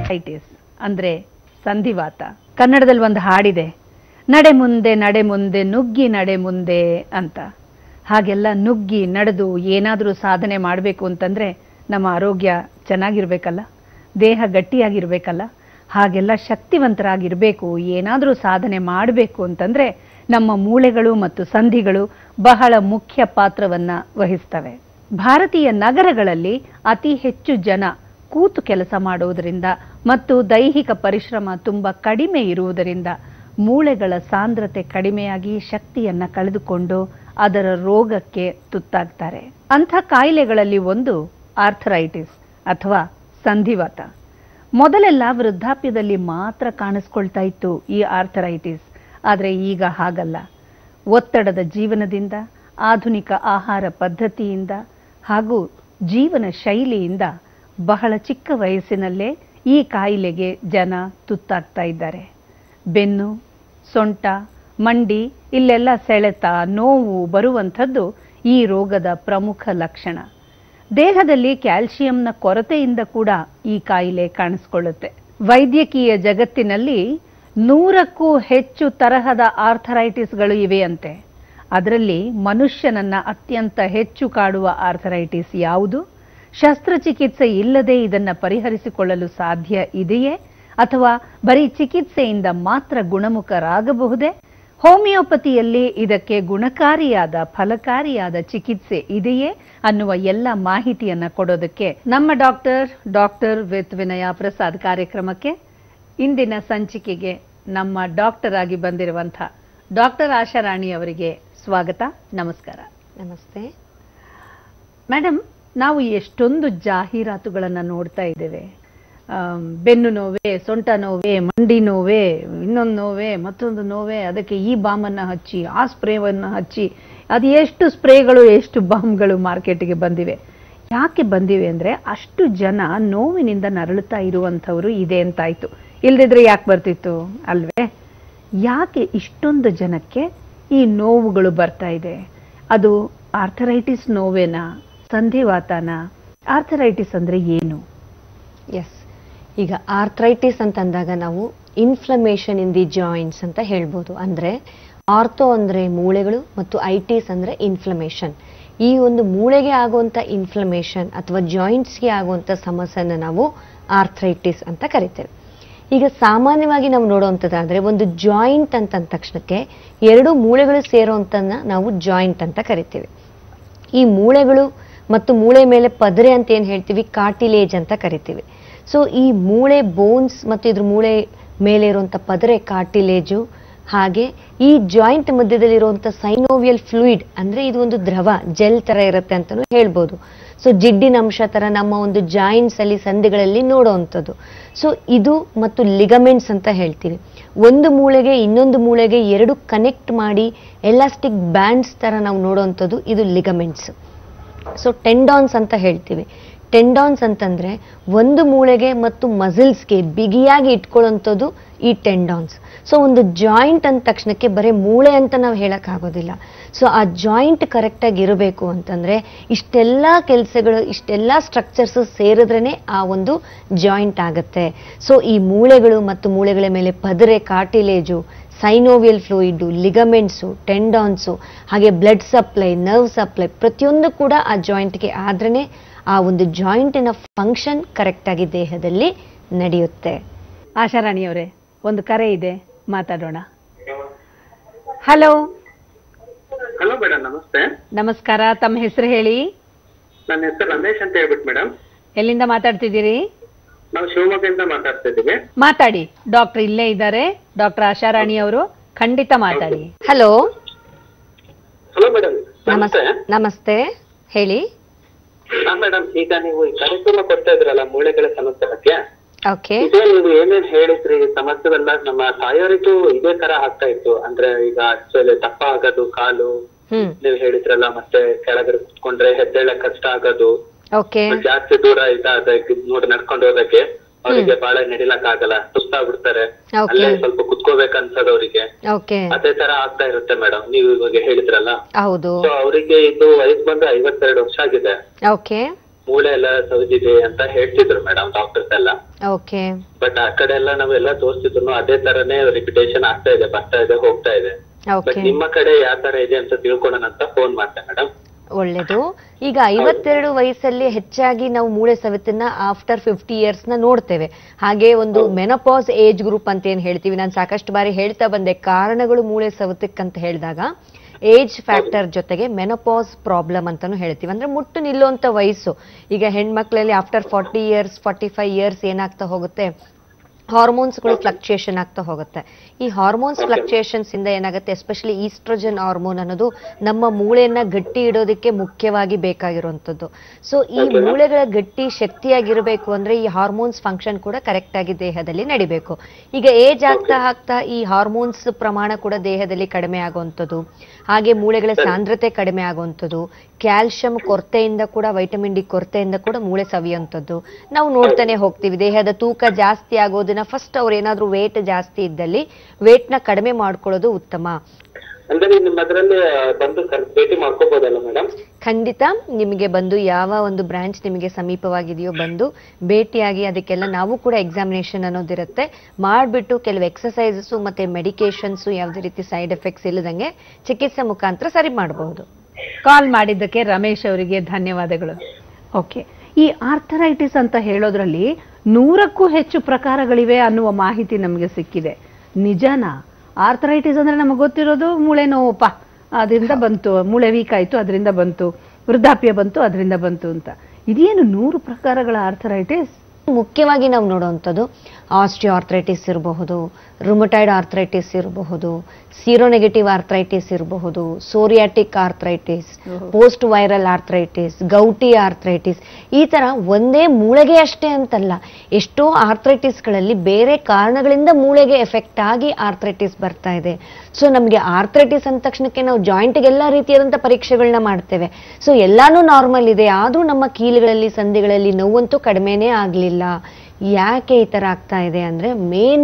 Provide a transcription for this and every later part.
Arthritis ಅಂದ್ರೆ ಸಂಧಿವಾತ ಕನ್ನಡದಲ್ಲಿ ಒಂದು ಹಾಡಿದೆ ನಡೆ ಮುಂದೆ ನಡೆ ಮುಂದೆ ನುಗ್ಗಿ ನಡೆ ಮುಂದೆ ಅಂತ ಹಾಗೆಲ್ಲ ನುಗ್ಗಿ ನಡೆದು ಏನಾದರೂ ಸಾಧನೆ ಮಾಡಬೇಕು ಅಂತಂದ್ರೆ ನಮ್ಮ ಆರೋಗ್ಯ ಚೆನ್ನಾಗಿರ್ಬೇಕಲ್ಲ ದೇಹ ಗಟ್ಟಿಯಾಗಿರ್ಬೇಕಲ್ಲ ಹಾಗೆಲ್ಲ ಶಕ್ತಿವಂತರಾಗಿರ್ಬೇಕು ಏನಾದರೂ ಸಾಧನೆ ಮಾಡಬೇಕು ಅಂತಂದ್ರೆ ನಮ್ಮ ಮೂಳೆಗಳು ಮತ್ತು ಸಂಧಿಗಳು ಬಹಳ ಮುಖ್ಯ ಪಾತ್ರವನ್ನ ವಹಿಸ್ತವೆ ಭಾರತೀಯ ನಗರಗಳಲ್ಲಿ ಅತಿ ಹೆಚ್ಚು ಜನ ಕೂತು ಕೆಲಸ ಮಾಡುವುದರಿಂದ ಮತ್ತು ದೈಹಿಕ ಪರಿಶ್ರಮ ತುಂಬಾ ಕಡಿಮೆ ಇರುವುದರಿಂದ ಮೂಳೆಗಳ ಸಾಂದ್ರತೆ ಕಡಿಮೆಯಾಗಿ ಶಕ್ತಿಯನ್ನ ಕಳೆದುಕೊಂಡು ಅದರ ರೋಗಕ್ಕೆ ತುತ್ತಾಗ್ತಾರೆ ಅಂಥ ಕಾಯಿಲೆಗಳಲ್ಲಿ ಒಂದು ಆರ್ಥರೈಟಿಸ್ ಅಥವಾ ಸಂಧಿವಾತ ಮೊದಲೆಲ್ಲ ವೃದ್ಧಾಪ್ಯದಲ್ಲಿ ಮಾತ್ರ ಕಾಣಿಸ್ಕೊಳ್ತಾ ಇತ್ತು ಈ ಆರ್ಥರೈಟಿಸ್ ಆದರೆ ಈಗ ಹಾಗಲ್ಲ ಒತ್ತಡದ ಜೀವನದಿಂದ ಆಧುನಿಕ ಆಹಾರ ಪದ್ಧತಿಯಿಂದ ಹಾಗೂ ಜೀವನ ಶೈಲಿಯಿಂದ ಬಹಳ ಚಿಕ್ಕ ವಯಸ್ಸಿನಲ್ಲೇ ಈ ಕಾಯಿಲೆಗೆ ಜನ ತುತ್ತಾಗ್ತಾ ಇದ್ದಾರೆ ಬೆನ್ನು ಸೊಂಟ ಮಂಡಿ ಇಲ್ಲೆಲ್ಲ ಸೆಳೆತ ನೋವು ಬರುವಂಥದ್ದು ಈ ರೋಗದ ಪ್ರಮುಖ ಲಕ್ಷಣ ದೇಹದಲ್ಲಿ ಕ್ಯಾಲ್ಸಿಯಂನ ಕೊರತೆಯಿಂದ ಕೂಡ ಈ ಕಾಯಿಲೆ ಕಾಣಿಸ್ಕೊಳ್ಳುತ್ತೆ ವೈದ್ಯಕೀಯ ಜಗತ್ತಿನಲ್ಲಿ ನೂರಕ್ಕೂ ಹೆಚ್ಚು ತರಹದ ಆರ್ಥರೈಟಿಸ್ಗಳು ಇವೆಯಂತೆ ಅದರಲ್ಲಿ ಮನುಷ್ಯನನ್ನ ಅತ್ಯಂತ ಹೆಚ್ಚು ಕಾಡುವ ಆರ್ಥರೈಟಿಸ್ ಯಾವುದು ಶಸ್ತ್ರಚಿಕಿತ್ಸೆ ಇಲ್ಲದೆ ಇದನ್ನ ಪರಿಹರಿಸಿಕೊಳ್ಳಲು ಸಾಧ್ಯ ಇದೆಯೇ ಅಥವಾ ಬರೀ ಚಿಕಿತ್ಸೆಯಿಂದ ಮಾತ್ರ ಗುಣಮುಖರಾಗಬಹುದೇ ಹೋಮಿಯೋಪತಿಯಲ್ಲಿ ಇದಕ್ಕೆ ಗುಣಕಾರಿಯಾದ ಫಲಕಾರಿಯಾದ ಚಿಕಿತ್ಸೆ ಇದೆಯೇ ಅನ್ನುವ ಎಲ್ಲ ಮಾಹಿತಿಯನ್ನ ಕೊಡೋದಕ್ಕೆ ನಮ್ಮ doctor doctor with Vinaya Prasad ಕಾರ್ಯಕ್ರಮಕ್ಕೆ ಇಂದಿನ ಸಂಚಿಕೆಗೆ ನಮ್ಮ ಡಾಕ್ಟರ್ ಆಗಿ ಬಂದಿರುವಂಥ ಡಾಕ್ಟರ್ ಆಶಾರಾಣಿ ಅವರಿಗೆ ಸ್ವಾಗತ ನಮಸ್ಕಾರ ನಮಸ್ತೆ ಮೇಡಮ್ ನಾವು ಎಷ್ಟೊಂದು ಜಾಹೀರಾತುಗಳನ್ನು ನೋಡ್ತಾ ಇದ್ದೇವೆ ಆಮ್, ಬೆನ್ನು ನೋವೇ ಸೊಂಟ ನೋವೇ ಮಂಡಿ ನೋವೇ ಇನ್ನೊಂದು ನೋವೇ ಮತ್ತೊಂದು ನೋವೇ ಅದಕ್ಕೆ ಈ ಬಾಮನ್ನು ಹಚ್ಚಿ ಆ ಸ್ಪ್ರೇವನ್ನು ಹಚ್ಚಿ ಅದು ಎಷ್ಟು ಸ್ಪ್ರೇಗಳು ಎಷ್ಟು ಬಾಂಬ್ಗಳು ಮಾರ್ಕೆಟ್ಗೆ ಬಂದಿವೆ ಯಾಕೆ ಬಂದಿವೆ ಅಂದ್ರೆ ಅಷ್ಟು ಜನ ನೋವಿನಿಂದ ನರಳುತ್ತಾ ಇರುವಂಥವ್ರು ಇದೆ ಅಂತಾಯ್ತು ಇಲ್ದಿದ್ರೆ ಯಾಕೆ ಬರ್ತಿತ್ತು ಅಲ್ವೇ ಯಾಕೆ ಇಷ್ಟೊಂದು ಜನಕ್ಕೆ ಈ ನೋವುಗಳು ಬರ್ತಾ ಇದೆ ಅದು ಆರ್ಥರೈಟಿಸ್ ನೋವೇನಾ ಸಂಧಿವಾತನ ಆರ್ಥರೈಟಿಸ್ ಅಂದ್ರೆ ಏನು ಎಸ್ ಈಗ ಆರ್ಥ್ರೈಟಿಸ್ ಅಂತ ಅಂದಾಗ ನಾವು ಇನ್ಫ್ಲಮೇಷನ್ ಇನ್ ದಿ ಜಾಯಿಂಟ್ಸ್ ಅಂತ ಹೇಳ್ಬೋದು ಅಂದ್ರೆ ಆರ್ಥೋ ಅಂದ್ರೆ ಮೂಳೆಗಳು ಮತ್ತು ಐಟಿಸ್ ಅಂದ್ರೆ ಇನ್ಫ್ಲಮೇಷನ್ ಈ ಒಂದು ಮೂಳೆಗೆ ಆಗುವಂತ ಇನ್ಫ್ಲಮೇಷನ್ ಅಥವಾ ಜಾಯಿಂಟ್ಸ್ಗೆ ಆಗುವಂತ ಸಮಸ್ಯೆನ ನಾವು ಆರ್ಥ್ರೈಟಿಸ್ ಅಂತ ಕರಿತೇವೆ ಈಗ ಸಾಮಾನ್ಯವಾಗಿ ನಾವು ನೋಡುವಂಥದ್ದಾದ್ರೆ ಒಂದು ಜಾಯಿಂಟ್ ಅಂತ ಅಂದ ತಕ್ಷಣಕ್ಕೆ ಎರಡು ಮೂಳೆಗಳು ಸೇರುವಂತನ್ನ ನಾವು ಜಾಯಿಂಟ್ ಅಂತ ಕರಿತೇವೆ ಈ ಮೂಳೆಗಳು ಮತ್ತು ಮೂಳೆ ಮೇಲೆ ಪದರೆ ಅಂತ ಏನ್ ಹೇಳ್ತೀವಿ ಕಾರ್ಟಿಲೇಜ್ ಅಂತ ಕರಿತೀವಿ ಸೊ ಈ ಮೂಳೆ ಬೋನ್ಸ್ ಮತ್ತು ಇದ್ರ ಮೂಳೆ ಮೇಲೆ ಇರುವಂತ ಪದರೆ ಕಾರ್ಟಿಲೇಜು ಹಾಗೆ ಈ ಜಾಯಿಂಟ್ ಮಧ್ಯದಲ್ಲಿರುವಂತ ಸೈನೋವಿಯಲ್ ಫ್ಲೂಯಿಡ್ ಅಂದ್ರೆ ಇದು ಒಂದು ದ್ರವ ಜೆಲ್ ತರ ಇರುತ್ತೆ ಅಂತಾನು ಹೇಳ್ಬೋದು ಸೊ ಜಿಡ್ಡಿನ ಅಂಶ ತರ ನಮ್ಮ ಒಂದು ಜಾಯಿಂಟ್ಸ್ ಅಲ್ಲಿ ಸಂಧಿಗಳಲ್ಲಿ ನೋಡುವಂಥದ್ದು ಸೊ ಇದು ಮತ್ತು ಲಿಗಮೆಂಟ್ಸ್ ಅಂತ ಹೇಳ್ತೀವಿ ಒಂದು ಮೂಳೆಗೆ ಇನ್ನೊಂದು ಮೂಳೆಗೆ ಎರಡು ಕನೆಕ್ಟ್ ಮಾಡಿ ಎಲಾಸ್ಟಿಕ್ ಬ್ಯಾಂಡ್ಸ್ ತರ ನಾವು ನೋಡುವಂಥದ್ದು ಇದು ಲಿಗಮೆಂಟ್ಸ್ ಸೊ ಟೆಂಡಾನ್ಸ್ ಅಂತ ಹೇಳ್ತೀವಿ ಟೆಂಡಾನ್ಸ್ ಅಂತಂದ್ರೆ ಒಂದು ಮೂಳೆಗೆ ಮತ್ತು ಮಸಿಲ್ಸ್ಗೆ ಬಿಗಿಯಾಗಿ ಇಟ್ಕೊಳ್ಳೋಂಥದ್ದು ಈ ಟೆಂಡಾನ್ಸ್ ಸೊ ಒಂದು ಜಾಯಿಂಟ್ ಅಂದ ತಕ್ಷಣಕ್ಕೆ ಬರೀ ಮೂಳೆ ಅಂತ ನಾವು ಹೇಳಕ್ ಆಗೋದಿಲ್ಲ ಸೊ ಆ ಜಾಯಿಂಟ್ ಕರೆಕ್ಟ್ ಆಗಿ ಇರಬೇಕು ಅಂತಂದ್ರೆ ಇಷ್ಟೆಲ್ಲ ಕೆಲಸಗಳು ಇಷ್ಟೆಲ್ಲ ಸ್ಟ್ರಕ್ಚರ್ಸ್ ಸೇರಿದ್ರೇನೆ ಆ ಒಂದು ಜಾಯಿಂಟ್ ಆಗುತ್ತೆ ಸೊ ಈ ಮೂಳೆಗಳು ಮತ್ತು ಮೂಳೆಗಳ ಮೇಲೆ ಪದರೆ cartilage synovial fluid ligaments tendons ಹಾಗೆ ಬ್ಲಡ್ ಸಪ್ಲೈ ನರ್ವ್ ಸಪ್ಲೈ ಪ್ರತಿಯೊಂದು ಕೂಡ ಆ ಜಾಯಿಂಟ್ಗೆ ಆದ್ರೇನೆ ಆ ಒಂದು ಜಾಯಿಂಟಿನ ಫಂಕ್ಷನ್ ಕರೆಕ್ಟ್ ಆಗಿ ದೇಹದಲ್ಲಿ ನಡೆಯುತ್ತೆ ಆಶಾರಾಣಿಯವರೇ ಒಂದು ಕರೆ ಇದೆ ಮಾತಾಡೋಣ ಹಲೋ ಹಲೋ ಮೇಡಮ್ ನಮಸ್ತೆ ನಮಸ್ಕಾರ ತಮ್ಮ ಹೆಸರು ಹೇಳಿ ನನ್ನ ಹೆಸರು ರಮೇಶ್ ಅಂತ ಹೇಳ್ಬಿಟ್ಟು ಮೇಡಮ್ ಎಲ್ಲಿಂದ ಮಾತಾಡ್ತಿದ್ದೀರಿ ನಾವು ಶಿವಮೊಗ್ಗದಿಂದ ಮಾತಾಡ್ತಾ ಇದ್ದೀವಿ ಮಾತಾಡಿ ಡಾಕ್ಟರ್ ಇಲ್ಲೇ ಇದ್ದಾರೆ ಡಾಕ್ಟರ್ ಆಶಾರಾಣಿ ಅವರು ಖಂಡಿತ ಮಾತಾಡಿ ಹಲೋ ಹಲೋ ಮೇಡಮ್ ನಮಸ್ತೆ ನಮಸ್ತೆ ಹೇಳಿ ಹಾ ಮೇಡಮ್ ಈಗ ನೀವು ಈ ಕಾರ್ಯಕ್ರಮ ಕೊಡ್ತಾ ಇದ್ರಲ್ಲ ಮೂಳೆಗಳ ಸಮಸ್ಯೆ ಬಗ್ಗೆ ಓಕೆ ಇದೇ ನೀವು ಏನೇನ್ ಹೇಳಿದ್ರಿ ಸಮಸ್ಯೆವೆಲ್ಲ ನಮ್ಮ ತಾಯೋರಿಗೂ ಇದೇ ತರ ಆಗ್ತಾ ಇತ್ತು ಅಂದ್ರೆ ಈಗ ಆಕ್ಚುಲಿ ದಪ್ಪ ಆಗೋದು ಕಾಲು ಹ್ಮ್ ನೀವು ಹೇಳಿದ್ರಲ್ಲ ಮತ್ತೆ ಕೆಳಗಡೆ ಕುತ್ಕೊಂಡ್ರೆ ಹೆದ್ದೇಳಕ್ ಕಷ್ಟ ಆಗೋದು ಓಕೆ ಜಾಸ್ತಿ ದೂರ ಇದಾದ ನೋಡಿ ನಡ್ಕೊಂಡು ಹೋದಕ್ಕೆ ಅವರಿಗೆ ಬಹಳ ನಡಿಲಕ್ ಆಗಲ್ಲ ಸುಸ್ತಾಗ್ಬಿಡ್ತಾರೆ Okay. ಅಲ್ಲೇ ಸ್ವಲ್ಪ ಕುತ್ಕೋಬೇಕು ಅನ್ಸೋದು ಅವರಿಗೆ ಓಕೆ ಅದೇ ತರ ಆಗ್ತಾ ಇರುತ್ತೆ ಮೇಡಮ್ ನೀವು ಇವಾಗ ಹೇಳಿದ್ರಲ್ಲ ಹೌದು ಸೊ ಅವರಿಗೆ ಇದು ವಯಸ್ಸು ಬಂದು ಐವತ್ತೆರಡು ವರ್ಷ ಆಗಿದೆ ಓಕೆ ಮೂಳೆ ಎಲ್ಲ ಸೌದಿದೆ ಅಂತ ಹೇಳ್ತಿದ್ರು ಮೇಡಮ್ ಡಾಕ್ಟರ್ಸ್ ಎಲ್ಲ ಓಕೆ ಬಟ್ ಆ ಕಡೆ ಎಲ್ಲ ನಾವೆಲ್ಲ ತೋರಿಸ್ತಿದ್ರು ಅದೇ ತರನೇ ರಿಪಿಟೇಷನ್ ಆಗ್ತಾ ಇದೆ ಬರ್ತಾ ಇದೆ ಹೋಗ್ತಾ ಇದೆ ಬಟ್ ಓಕೆ ನಿಮ್ಮ ಕಡೆ ಯಾವ ತರ ಇದೆ ಅಂತ ತಿಳ್ಕೊಳ್ಳೋಣ ಅಂತ ಫೋನ್ ಮಾಡ್ದೆ ಮೇಡಮ್ ಒಳ್ಳೇದು ಈಗ ಐವತ್ತೆರಡು ವಯಸ್ಸಲ್ಲಿ ಹೆಚ್ಚಾಗಿ ನಾವು ಮೂಳೆ ಸವೆತನ್ನ ಆಫ್ಟರ್ ಫಿಫ್ಟಿ ಇಯರ್ಸ್ ನ ನೋಡ್ತೇವೆ ಹಾಗೆ ಒಂದು ಮೆನಪಾಸ್ ಏಜ್ ಗ್ರೂಪ್ ಅಂತ ಏನ್ ಹೇಳ್ತೀವಿ ನಾನು ಸಾಕಷ್ಟು ಬಾರಿ ಹೇಳ್ತಾ ಬಂದೆ ಕಾರಣಗಳು ಮೂಳೆ ಸವೆತಕ್ಕಂತ ಹೇಳಿದಾಗ ಏಜ್ ಫ್ಯಾಕ್ಟರ್ ಜೊತೆಗೆ ಮೆನಪಾಸ್ ಪ್ರಾಬ್ಲಮ್ ಅಂತಾನು ಹೇಳ್ತೀವಿ ಅಂದ್ರೆ ಮುಟ್ಟು ನಿಲ್ಲುವಂತ ವಯಸ್ಸು ಈಗ ಹೆಣ್ಮಕ್ಳಲ್ಲಿ after forty years forty five years ಏನಾಗ್ತಾ ಹೋಗುತ್ತೆ ಹಾರ್ಮೋನ್ಸ್ಗಳು ಫ್ಲಕ್ಚುಯೇಷನ್ ಆಗ್ತಾ ಹೋಗುತ್ತೆ ಈ ಹಾರ್ಮೋನ್ಸ್ ಫ್ಲಕ್ಚುಯೇಷನ್ಸ್ ಇಂದ ಏನಾಗುತ್ತೆ ಎಸ್ಪೆಷಲಿ ಈಸ್ಟ್ರೋಜನ್ ಹಾರ್ಮೋನ್ ಅನ್ನೋದು ನಮ್ಮ ಮೂಳೆಯನ್ನ ಗಟ್ಟಿ ಇಡೋದಕ್ಕೆ ಮುಖ್ಯವಾಗಿ ಬೇಕಾಗಿರುವಂತದ್ದು ಸೊ ಈ ಮೂಳೆಗಳ ಗಟ್ಟಿ ಶಕ್ತಿಯಾಗಿರಬೇಕು ಅಂದ್ರೆ ಈ ಹಾರ್ಮೋನ್ಸ್ ಫಂಕ್ಷನ್ ಕೂಡ ಕರೆಕ್ಟ್ ಆಗಿ ದೇಹದಲ್ಲಿ ನಡಿಬೇಕು ಈಗ ಏಜ್ ಆಗ್ತಾ ಆಗ್ತಾ ಈ ಹಾರ್ಮೋನ್ಸ್ ಪ್ರಮಾಣ ಕೂಡ ದೇಹದಲ್ಲಿ ಕಡಿಮೆ ಆಗುವಂಥದ್ದು ಹಾಗೆ ಮೂಳೆಗಳ ಸಾಂದ್ರತೆ ಕಡಿಮೆ ಆಗುವಂಥದ್ದು ಕ್ಯಾಲ್ಸಿಯಂ ಕೊರತೆಯಿಂದ ಕೂಡ ವೈಟಮಿನ್ ಡಿ ಕೊರತೆಯಿಂದ ಕೂಡ ಮೂಳೆ ಸವಿಯುವಂಥದ್ದು ನಾವು ನೋಡ್ತಾನೆ ಹೋಗ್ತೀವಿ ದೇಹದ ತೂಕ ಜಾಸ್ತಿ ಆಗೋದನ್ನ ಫಸ್ಟ್ ಅವ್ರು ಏನಾದ್ರೂ ವೇಟ್ ಜಾಸ್ತಿ ಇದ್ದಲ್ಲಿ weight ನ ಕಡಿಮೆ ಮಾಡ್ಕೊಳ್ಳೋದು ಉತ್ತಮ ಅಂದ್ರೆ ನಿಮ್ಮ ಅದ್ರಲ್ಲಿ ಬಂದು ಕರ್- ಭೇಟಿ ಮಾಡ್ಕೋಬಹುದಲ್ಲ ಮೇಡಮ್ ಖಂಡಿತ ನಿಮಗೆ ಬಂದು ಯಾವ ಒಂದು ಬ್ರಾಂಚ್ ನಿಮಗೆ ಸಮೀಪವಾಗಿದೆಯೋ ಬಂದು ಭೇಟಿಯಾಗಿ ಅದಕ್ಕೆಲ್ಲ ನಾವು ಕೂಡ ಎಕ್ಸಾಮಿನೇಷನ್ ಅನ್ನೋದಿರುತ್ತೆ ಮಾಡಿಬಿಟ್ಟು ಕೆಲವು ಎಕ್ಸಸೈಸಸ್ ಮತ್ತೆ ಮೆಡಿಕೇಶನ್ಸ್ ಯಾವುದೇ ರೀತಿ ಸೈಡ್ ಎಫೆಕ್ಟ್ಸ್ ಇಲ್ಲದಂಗೆ ಚಿಕಿತ್ಸೆ ಮುಖಾಂತರ ಸರಿ ಮಾಡಬಹುದು ಕಾಲ್ ಮಾಡಿದ್ದಕ್ಕೆ ರಮೇಶ್ ಅವರಿಗೆ ಧನ್ಯವಾದಗಳು ಓಕೆ ಈ ಆರ್ಥರೈಟಿಸ್ ಅಂತ ಹೇಳೋದ್ರಲ್ಲಿ ನೂರಕ್ಕೂ ಹೆಚ್ಚು ಪ್ರಕಾರಗಳಿವೆ ಅನ್ನುವ ಮಾಹಿತಿ ನಮಗೆ ಸಿಕ್ಕಿದೆ ನಿಜನಾ ಆರ್ಥರೈಟಿಸ್ ಅಂದ್ರೆ ನಮಗೆ ಗೊತ್ತಿರೋದು ಮೂಳೆ ನೋವಪ್ಪ ಅದರಿಂದ ಬಂತು ಮೂಳೆ ವೀಕ್ ಆಯ್ತು ಅದರಿಂದ ಬಂತು ವೃದ್ಧಾಪ್ಯ ಬಂತು ಅದರಿಂದ ಬಂತು ಅಂತ ಇದೇನು ನೂರು ಪ್ರಕಾರಗಳ ಆರ್ಥರೈಟಿಸ್ ಮುಖ್ಯವಾಗಿ ನಾವು ನೋಡುವಂಥದ್ದು ಆಸ್ಟಿಯೋ ಆರ್ಥ್ರೈಟಿಸ್ ಇರಬಹುದು ರುಮಟೈಡ್ ಆರ್ಥ್ರೈಟಿಸ್ ಇರಬಹುದು ಸೀರೋನೆಗೆಟಿವ್ ಆರ್ಥ್ರೈಟಿಸ್ ಇರಬಹುದು psoriatic arthritis post viral arthritis gouty arthritis ಈ ತರ ಒಂದೇ ಮೂಳೆಗೆ ಅಷ್ಟೇ ಅಂತಲ್ಲ ಎಷ್ಟೋ ಆರ್ಥ್ರೈಟಿಸ್ಗಳಲ್ಲಿ ಬೇರೆ ಕಾರಣಗಳಿಂದ ಮೂಳೆಗೆ ಎಫೆಕ್ಟ್ ಆಗಿ ಆರ್ಥ್ರೈಟಿಸ್ ಬರ್ತಾ ಇದೆ ಸೊ ನಮಗೆ ಆರ್ಥ್ರೈಟಿಸ್ ಅಂದ ತಕ್ಷಣಕ್ಕೆ ನಾವು ಜಾಯಿಂಟ್ಗೆಲ್ಲ ರೀತಿಯಾದಂಥ ಪರೀಕ್ಷೆಗಳನ್ನ ಮಾಡ್ತೇವೆ ಸೊ ಎಲ್ಲಾನು ನಾರ್ಮಲ್ ಇದೆ ಆದ್ರೂ ನಮ್ಮ ಕೀಲುಗಳಲ್ಲಿ ಸಂಧಿಗಳಲ್ಲಿ ನೋವಂತೂ ಕಡಿಮೆನೇ ಆಗಲಿಲ್ಲ ಯಾಕೆ ಈ ತರ ಆಗ್ತಾ ಇದೆ ಅಂದ್ರೆ ಮೇನ್